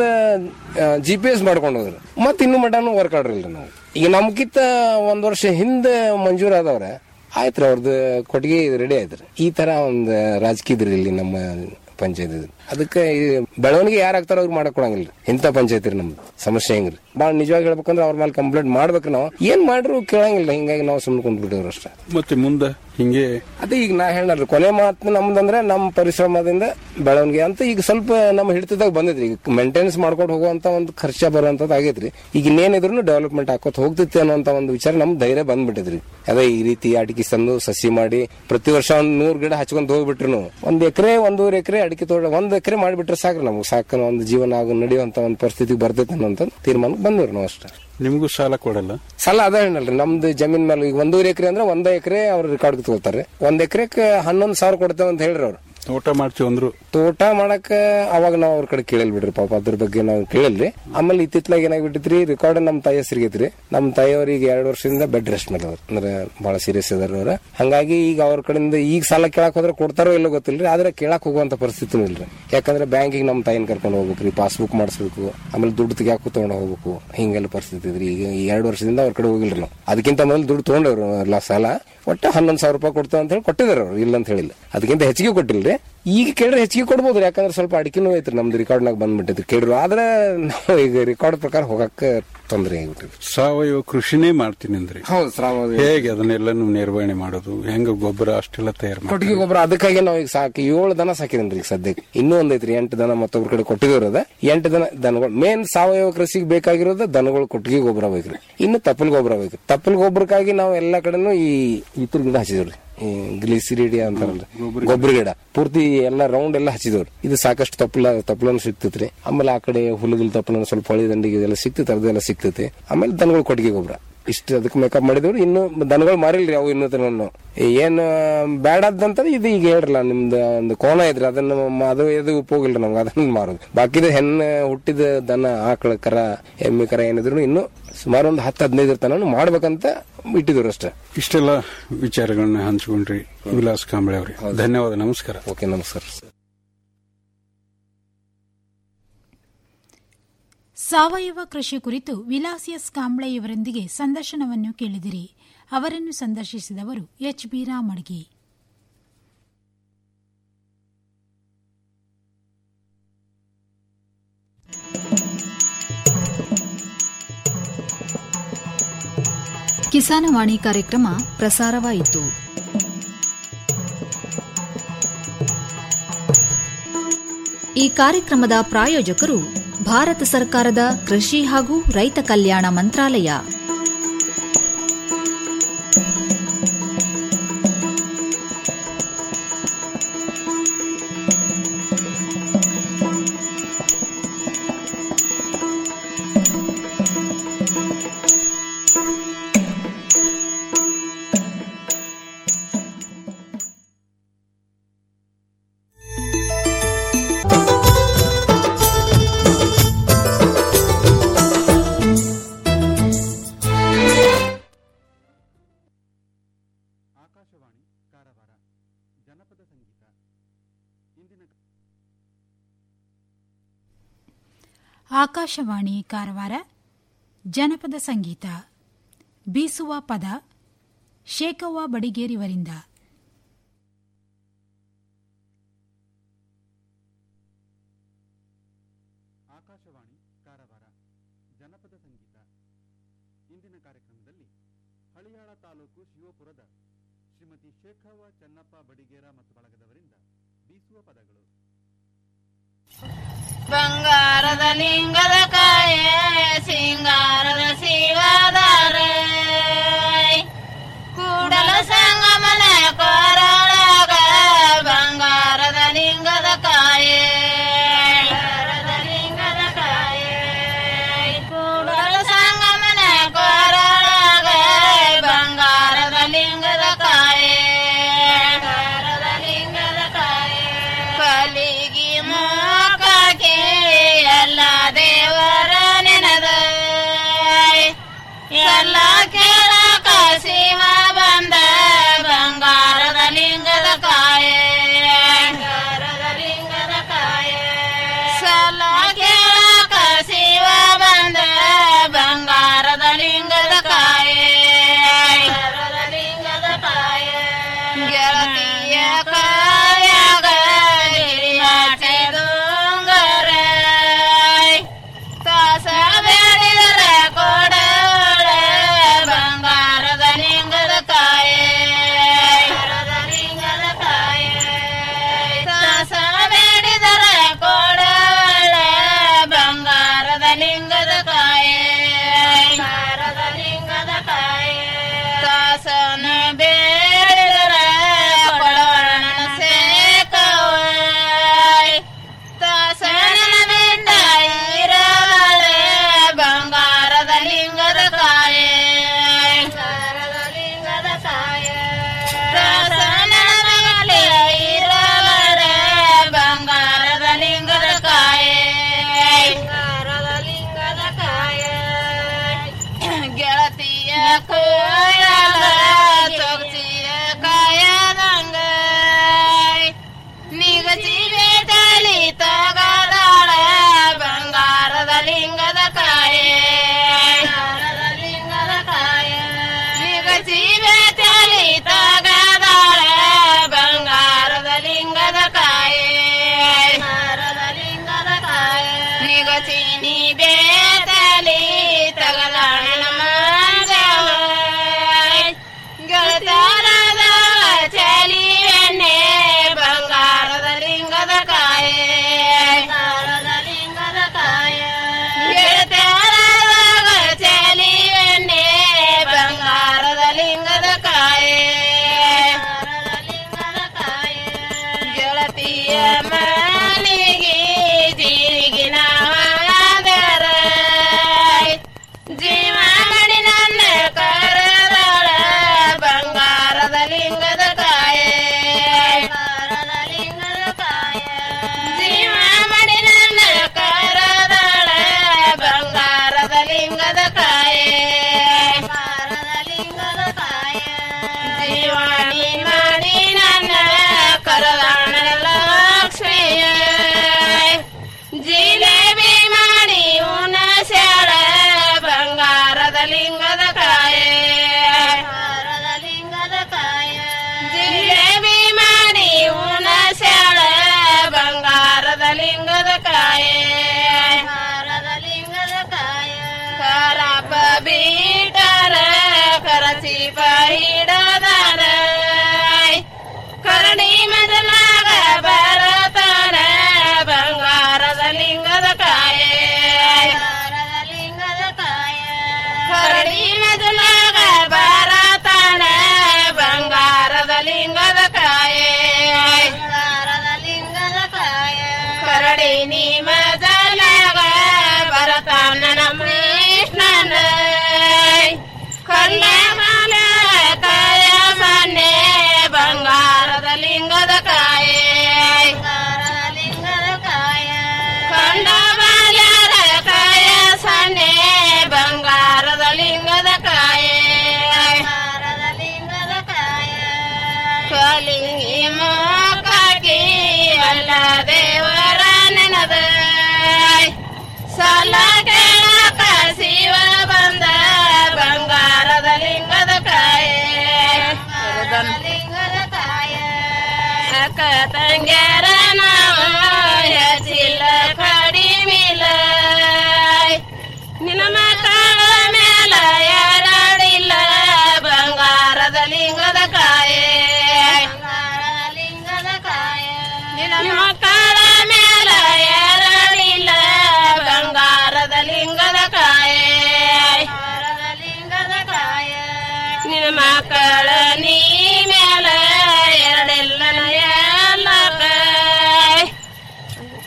Speaker 11: ಜಿ ಪಿ ಎಸ್ ಮಾಡ್ಕೊಂಡು ಹೋದ್ರು ಮತ್ ಇನ್ನು ಮಟನು ವರ್ಕ್ ಆಡ್ರಿಲ್ಲ ನಾವು ಈಗ ನಮ್ಕಿಂತ ಒಂದ್ ವರ್ಷ ಹಿಂದೆ ಮಂಜೂರ್ ಆದವ್ರೆ ಆಯ್ತ್ರಿ ಅವ್ರದ್ದು ಕೊಟ್ಟಿಗೆ ರೆಡಿ ಆಯ್ತ್ರಿ ಈ ತರ ಒಂದು ರಾಜಕೀಯದ್ರಿ ಇಲ್ಲಿ ನಮ್ಮ ಪಂಚಾಯತ್ ಅದಕ್ಕೆ ಈ ಬೆಳವಣಿಗೆ ಯಾರಾಗ್ತಾರ ಅವ್ರು ಮಾಡಕ್ ಕೊಡಂಗಿಲ್ಲ ಇಂಥ ಪಂಚಾಯತ್ ರೀ ನಮ್ದು ಸಮಸ್ಯೆ ಹೆಂಗ್ರಿ ಭಾಳ ನಿಜವಾಗಿ ಹೇಳ್ಬೇಕಂದ್ರೆ ಅವ್ರ ಮೇಲೆ ಕಂಪ್ಲೇಂಟ್ ಮಾಡ್ಬೇಕು ನಾವು ಏನ್ ಮಾಡ್ರು ಕೇಳಂಗಿಲ್ಲ ಹಿಂಗಾಗಿ ನಾವು ಸುಮ್ಮನೆ ಕುಂತ್ಬಿಟ್ಟಿವ್ರು ಅಷ್ಟೇ
Speaker 9: ಮತ್ತೆ ಮುಂದೆ ಹಿಂಗೆ
Speaker 11: ಅದೇ ಈಗ ನಾ ಹೇಳಲ್ರಿ ಕೊನೆ ಮಾತು ನಮ್ದಂದ್ರೆ ನಮ್ಮ ಪರಿಶ್ರಮದಿಂದ ಬೆಳವಣಿಗೆ ಅಂತ ಈಗ ಸ್ವಲ್ಪ ನಮ್ಮ ಹಿಡಿತದಾಗ ಬಂದಿದ್ರಿ ಈಗ ಮೇಂಟೆನೆನ್ಸ್ ಮಾಡ್ಕೊಂಡು ಹೋಗುವಂತ ಒಂದು ಖರ್ಚ ಬರುವಂತದ್ದು ಆಗೈತ್ರಿ ಈಗ ಇನ್ನೇನಿದ್ರು ಡೆವಲಪ್ಮೆಂಟ್ ಹಾಕೋತ್ ಹೋಗ್ತೈತಿ ಅನ್ನೋಂತ ಒಂದು ವಿಚಾರ ನಮ್ ಧೈರ್ಯ ಬಂದ್ಬಿಟ್ಟಿದ್ರಿ ಅದೇ ಈ ರೀತಿ ಅಡಿಕೆ ತಂದು ಸಸಿ ಮಾಡಿ ಪ್ರತಿ ವರ್ಷ ಒಂದ್ ನೂರ್ ಗಿಡ ಹಚ್ಕೊಂಡ್ ಹೋಗ್ಬಿಟ್ರು ಒಂದ್ ಎಕರೆ ಒಂದೂವರೆ ಎಕರೆ ಅಡಿಕೆ ತೋಟ ಒಂದ್ ಎಕರೆ ಮಾಡಿಬಿಟ್ರೆ ಸಾಕ್ರಿ ನಮ್ಗೆ ಸಾಕ ಒಂದು ಜೀವನ ಆಗೋ ನಡೆಯುವಂತ ಒಂದು ಪರಿಸ್ಥಿತಿ ಬರ್ತೈತೆ ಅನ್ನೋಂತ ತೀರ್ಮಾನಕ್ಕೆ ಬಂದ್ರಿ ನಾವು ಅಷ್ಟೇ
Speaker 9: ನಿಮಗೂ ಸಾಲ ಕೊಡಲ್ಲ
Speaker 11: ಸಾಲ ಅದ ಹೇಳಲ್ರಿ ನಮ್ದು ಜಮೀನ್ ಮೇಲೆ ಈಗ ಒಂದೂವರೆ ಎಕರೆ ಅಂದ್ರೆ ಒಂದ ಎಕರೆ ಅವ್ರ ರೆಕಾರ್ಡ್ ತಗೋತಾರೆ ಒಂದ್ ಎಕರೆಕ್ ಹನ್ನೊಂದ್ ಸಾವಿರ ಕೊಡ್ತೇವೆ ಅಂತ ಹೇಳ್ರಿ ಅವ್ರು
Speaker 9: ತೋಟ ಮಾಡ್ತೀವಿ ಅಂದ್ರು
Speaker 11: ತೋಟ ಮಾಡಕ ಅವಾಗ ನಾವ್ ಅವ್ರ ಕಡೆ ಕೇಳಲ್ ಬಿಡ್ರಿ ಪಾಪ ಅದ್ರ ಬಗ್ಗೆ ನಾವು ಕೇಳಲ್ರಿ ಆಮೇಲೆ ಇತ್ತಿತ್ಲಾಗ ಏನಾಗ್ಬಿಟ್ಟಿತ್ರಿ ರೆಕಾರ್ಡ್ ನಮ್ ತಾಯಿ ಹೆಸರಿಗೈತ್ರಿ ನಮ್ ತಾಯಿಯವ್ರಿಗೆ ಎರಡು ವರ್ಷದಿಂದ ಬೆಡ್ ರೆಸ್ಟ್ ಮೇಲೆ ಅವ್ರು ಅಂದ್ರೆ ಬಹಳ ಸೀರಿಯಸ್ ಇದಾರ ಅವ್ರ ಹಂಗಾಗಿ ಈಗ ಅವ್ರ ಕಡೆಯಿಂದ ಈಗ ಸಾಲ ಕೇಳಕ್ ಹೋದ್ರೆ ಕೊಡ್ತಾರೋ ಇಲ್ಲೋ ಗೊತ್ತಿಲ್ರಿ ಆದ್ರೆ ಕೇಳಕ್ ಹೋಗುವಂತ ಪರಿಸ್ಥಿತಿನೂ ಇಲ್ರಿ ಯಾಕಂದ್ರೆ ಬ್ಯಾಂಕಿಗೆ ನಮ್ ತಾಯಿನ ಕರ್ಕೊಂಡು ಹೋಗ್ಬೇಕ್ರಿ ಪಾಸ್ಬುಕ್ ಮಾಡಿಸ್ಬೇಕು ಆಮೇಲೆ ದುಡ್ಡು ತೆಗಿಯಾಕು ತಗೊಂಡ್ ಹೋಗ್ಬೇಕು ಹಿಂಗೆಲ್ಲ ಪರಿಸ್ಥಿತಿ ಇದ್ರಿ ಈಗ ಈ ಎರಡು ವರ್ಷದಿಂದ ಅವ್ರ ಕಡೆ ಹೋಗಿಲ್ರಿ ನಾವು ಅದಕ್ಕಿಂತ ಮೊದಲು ದುಡ್ಡು ತಗೊಂಡವ್ರು ಎಲ್ಲ ಸಾಲ ಒಟ್ಟು ಹನ್ನೊಂದು ಸಾವಿರ ರೂಪಾಯಿ ಕೊಡ್ತೇವೆ ಅಂತ ಹೇಳಿ ಕೊಟ್ಟಿದ್ದಾರೆ ಅವ್ರು ಇಲ್ಲ ಅಂತ ಹೇಳಿಲ್ಲ ಅದಕ್ಕಿಂತ ಹೆಚ್ಚಿಗೆ ಕೊಟ್ಟಿಲ್ರಿ ಈಗ ಕೇಳಿದ್ರೆ ಹೆಚ್ಚಿಗೆ ಕೊಡ್ಬೋದು ಯಾಕಂದ್ರೆ ಸ್ವಲ್ಪ ಅಡಿಕೆನೂ ಐತ್ರಿ ನಮ್ದು ರೆಕಾರ್ಡ್ನಾಗ ಬಂದ್ಬಿಟ್ಟೈತ್ರಿ ಕೇಳಿದ್ರು ಆದ್ರೆ ನಾವು ಈಗ ರೆಕಾರ್ಡ್ ಪ್ರಕಾರ ಹೋಗಕ್ಕೆ ತೊಂದರೆ ಆಗಿಬಿಟ್ಟಿದೆ
Speaker 9: ಸಾವಯವ ಕೃಷಿನೇ ಮಾಡ್ತೀನಿ ಅಂದ್ರಿ
Speaker 11: ಹೌದು ಸಾವಯವ
Speaker 9: ಹೇಗೆ ಅದನ್ನೆಲ್ಲನೂ ನಿರ್ವಹಣೆ ಮಾಡೋದು ಹೆಂಗ ಗೊಬ್ಬರ ಅಷ್ಟೆಲ್ಲ ತಯಾರು ಮಾಡಿ
Speaker 11: ಕೊಟ್ಟಿಗೆ ಗೊಬ್ಬರ ಅದಕ್ಕಾಗಿ ನಾವು ಈಗ ಸಾಕಿ ಏಳು ದನ ಸಾಕಿದ್ರಿ ಈಗ ಸದ್ಯಕ್ಕೆ ಇನ್ನೂ ಒಂದೈತ್ರಿ ಎಂಟು ದನ ಮತ್ತೊಬ್ರ ಕಡೆ ಕೊಟ್ಟಿಗೆ ಇರೋದ ಎಂಟು ದನ ದನಗಳು ಮೇನ್ ಸಾವಯವ ಕೃಷಿಗೆ ಬೇಕಾಗಿರೋದು ದನಗಳು ಕೊಟ್ಟಿಗೆ ಗೊಬ್ಬರ ಬೇಕ್ರಿ ಇನ್ನು ತಪ್ಪಲ್ ಗೊಬ್ಬರ ಬೇಕು ತಪ್ಪಲ್ ಗೊಬ್ಬರಕ್ಕಾಗಿ ನಾವು ಎಲ್ಲಾ ಕಡೆನೂ ಈ ಇತರ ಗಿಡ ಹಚ್ಚಿದ್ರಿ ಈ ಗ್ಲಿಸಿರಿಡಿಯಾ ಅಂತಾರಲ್ಲ ಗೊಬ್ಬರ ಗಿಡ ಪೂರ್ತಿ ಎಲ್ಲ ರೌಂಡ್ ಎಲ್ಲ ಹಚ್ಚಿದವ್ರು ಇದು ಸಾಕಷ್ಟು ತಪ್ಪಲ ತಪ್ಪಲನ್ನು ಸಿಗ್ತೈತ್ರಿ ಆಮೇಲೆ ಆ ಕಡೆ ಹುಲ್ಲುಗಿಲ್ ತಪ್ಪಲ ಸ್ವಲ್ಪ ಹೊಳಿ ದಂಡಿಗೆ ಇದೆಲ್ಲ ಸಿಗ್ತೈತೆ ಅದೆಲ್ಲ ಸಿಗ್ತೈತಿ ಆಮೇಲೆ ದನಗಳು ಕೊಟ್ಟಿಗೆ ಗೊಬ್ಬರ ಇಷ್ಟು ಅದಕ್ಕೆ ಮೇಕಪ್ ಮಾಡಿದವ್ರು ಇನ್ನು ದನಗಳು ಮಾರಿಲ್ರಿ ಅವು ಇನ್ನೂ ತನಕ ಏನ್ ಬೇಡದಂತಂದ್ರೆ ಇದು ಈಗ ಹೇಳ್ರಲ್ಲ ನಿಮ್ದು ಒಂದು ಕೋಣ ಇದ್ರಿ ಅದನ್ನ ಮ- ಅದು ಇದು ಉಪಯೋಗಿಲ್ರಿ ನಮ್ಗೆ ಅದನ್ನ ಮಾರೋದು ಬಾಕಿದ ಹೆಣ್ಣು ಹುಟ್ಟಿದ ದನ ಆಕಳ ಕರ ಎಮ್ಮೆ ಕರ ಏನಿದ್ರು ಇನ್ನು ಸುಮಾರು ಒಂದು ಹತ್ತು ಹದಿನೈದು ತನ ಮಾಡ್ಬೇಕಂತ ಇಟ್ಟಿದ್ರು ಅಷ್ಟೇ
Speaker 9: ಇಷ್ಟೆಲ್ಲ ವಿಚಾರಗಳನ್ನ ಹಂಚ್ಕೊಂಡ್ರಿ ವಿಲಾಸ್ ಕಾಂಬಳೆ ಅವ್ರಿಗೆ ಧನ್ಯವಾದ ನಮಸ್ಕಾರ
Speaker 11: ಓಕೆ ನಮಸ್ಕಾರ
Speaker 8: ಸಾವಯವ ಕೃಷಿ ಕುರಿತು ವಿಲಾಸ್ ಎಸ್ ಕಾಂಬ್ಳೆ ಇವರೊಂದಿಗೆ ಸಂದರ್ಶನವನ್ನು ಕೇಳಿದಿರಿ ಅವರನ್ನು ಸಂದರ್ಶಿಸಿದವರು ಎಚ್ ಬಿ ರಾಮಡ್ಗಿ
Speaker 1: ಕಿಸಾನವಾಣಿ ಕಾರ್ಯಕ್ರಮ ಪ್ರಸಾರವಾಯಿತು ಈ ಕಾರ್ಯಕ್ರಮದ ಪ್ರಾಯೋಜಕರು ಭಾರತ ಸರ್ಕಾರದ ಕೃಷಿ ಹಾಗೂ ರೈತ ಕಲ್ಯಾಣ ಮಂತ್ರಾಲಯ
Speaker 8: ಆಕಾಶವಾಣಿ ಕಾರವಾರ ಜನಪದ ಸಂಗೀತ ಬೀಸುವ ಪದ ಶೇಕವ್ವ ಬಡಿಗೇರಿವರಿಂದ
Speaker 9: ಆಕಾಶವಾಣಿ ಕಾರವಾರ ಜನಪದ ಸಂಗೀತ ಇಂದಿನ ಕಾರ್ಯಕ್ರಮದಲ್ಲಿ ಹಳಿಯಾಳ ತಾಲೂಕು ಶಿವಪುರದ ಶ್ರೀಮತಿ ಶೇಖವ್ವ ಚೆನ್ನಪ್ಪ ಬಡಿಗೇರ ಮತ್ತು ಬಳಗದವರಿಂದ ಬೀಸುವ ಪದಗಳು
Speaker 12: ಬಂಗಾರದ ಲಿಂಗದ ಕಾಯೆ ಸಿಂಗಾರದ ಶಿವದಾರ ಕೂಡಲ ಸಂಗಮನ ಕೊರಳಾಗ ಬಂಗಾರದ ಲಿಂಗದ ಕಾಯೆ ಬಂಗಾರದ ಲಿಂಗದ ಕಾಯೆ ಕೂಡಲ ಸಂಗಮನ ಕೊರಳಾಗ ಬಂಗಾರದ ಲಿಂಗದ ಕಾಯೆ ಬಂಗಾರದ ಲಿಂಗದ ಕಾಯೆ ಕಲಿಗಿ ಮೋಕಕ್ಕೆ ಎಲ್ಲ ದೇವರ ನೆನದ ಎಲ್ಲ ಕೇಳಕ ಶಿವ ಬಂದ ಬಂಗಾರದ ಲಿಂಗದ ಕಾಯೆ ಬಂಗಾರದ ಲಿಂಗದ ಕಾಯೆ ಸಲ ಕೇಳಕ ಶಿವ ಬಂದ ಬಂಗಾರದ ಲಿಂಗದ ಕಾಯೆ ಬಂಗಾರದ ಲಿಂಗದ ಕಾಯೆ ಗೆಳತಿಯ ಕಾಯಾಗ ಗಿರಿಮಾಟೆ ದೊಂಗರ ತಾಸ ಬೇಡಿದರ ಕೊಡೋಳ ಬಂಗಾರದ ಲಿಂಗದ ಕಾಯೆ ಬಂಗಾರದ ಲಿಂಗದ ಕಾಯೆ ತಾಸ ಬೇಡಿದರ ಕೊಡೋಳ ಬಂಗಾರದ ಲಿಂಗದ ಕಾಯೆ ಬಂಗಾರದ ಲಿಂಗದ ಕಾಯೆ ತಾಸನ ಬೇಡಿದರ ಕೊಡೋಣ ಸೇಕವಾಯ್ ತಾಸನ ಬಿಂಡ ಇರವಳ ಬಂಗಾರದ ಲಿಂಗದ ಕಾಯೆ ಬಂಗಾರದ ಲಿಂಗದ ಕಾಯೆ ತಾಸನ ಮಗಳೆ ಇರವಳ ಬಂಗಾರದ ಲಿಂಗದ ಕಾಯೆ ಬಂಗಾರದ ಲಿಂಗದ ಕಾಯೆ ಗೆಳತಿಯ ಕೋಯಲ ತೊಗತಿಯ ಕಾಯದಂಗ ನಿಗಚಿ ಬೇಟಲಿ ತಗದಾಳ ಬಂಗಾರದ ಲಿಂಗದ ಕಾಯೆ ಬಂಗಾರದ ಲಿಂಗದ ಕಾಯೆ ನಿಗಚಿ ಬೇಟಲಿ ತಗದಾಳ ಬಂಗಾರದ ಲಿಂಗದ ಕಾಯೆ ಬಂಗಾರದ ಲಿಂಗದ ಕಾಯೆ ನಿಗಚಿ ನೀ ಬೇಟಲಿ ತಗ ಲಿಂಗದ ಕಾಯೆ ಬಂಗಾರದ ಲಿಂಗದ ಕಾಯೆ ಜಿಲೇಬಿ ಮಾಡಿ ಉಣ ಶಾಳ ಬಂಗಾರದ ಲಿಂಗದ ಕಾಯೆ ಬಂಗಾರದ ಲಿಂಗದ ಕಾಯೆ ಕರಪ ಬೀಟರ ಕರಚಿ ಹಿಡದಾರ ಕರಣಿ ಮದಲಾಗ ಬರತಾರ ಬಂಗಾರದ ಲಿಂಗದ ಕಾಯೆ ಲಿಂಗದ ಕಾಯೆ ಕರಣಿ ಮದಲಾಗ ಬರತಾನ ಬಂಗಾರದ ಲಿಂಗದ ಕಾಯೆ ಬಂಗಾರದ ಲಿಂಗದ ಕಾಯೆ ಕರಡಿ ನೀ ಮದಲಾಗ ಬರತಾನ ನಮ್ಮ ಕೃಷ್ಣನ ಕಲ್ಲ ಮಾಲ ಕಾಯ ಮನೆ ಬಂಗಾರದ ಲಿಂಗದ ಕಾಯೆ ಲಿಂಗದ ಕಾಯ ಕಂಡ ಬಾಲ್ಯರ ಕಾಯ ಸನ್ನೆ ಬಂಗಾರದ ಲಿಂಗದ ಕಾಯೆ ಲಿಂಗದ ಕಾಯ ಕಲಿಂಗಿ ಮೋಕಾಕಿ ಅಲ್ಲ ದೇವರ ನೆನದ ಸಾಲ ಕೇಳಕ ಶಿವ ಬಂದ ಬಂಗಾರದ ಲಿಂಗದ ಕಾಯೆ ಲಿಂಗದ ಕಾಯೆ ಅಕ್ಕ ತಂಗ್ಯಾರ ನಾವು ಹೆಚ್ಚಿಲ್ಲ ಕಡಿಮಿಲ್ಲ ನಿನ್ನ ಮಕ್ಕಳ ಮೇಲ ಯಾರಾಡಿಲ್ಲ ಬಂಗಾರದ ಲಿಂಗದ ಕಾಯೆ ಲಿಂಗದ ಕಾಯೆ ನಿನ್ನ ಮಕ್ಕಳ ಮೇಲ ಯಾರಾಡಿಲ್ಲ ಬಂಗಾರದ ಲಿಂಗದ ಕಾಯೆ ಲಿಂಗದ ಕಾಯೆ ನಿನ್ನ ಮಕ್ಕಳ ನೀ ಮೇಲ ಎರಡೆಲ್ಲ ಎಲ್ಲ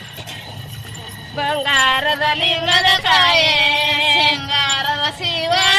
Speaker 12: ಬಂಗಾರದ ಲಿಂಗದ ಕಾಯೆ ಸಿಂಗಾರದ ಶಿವ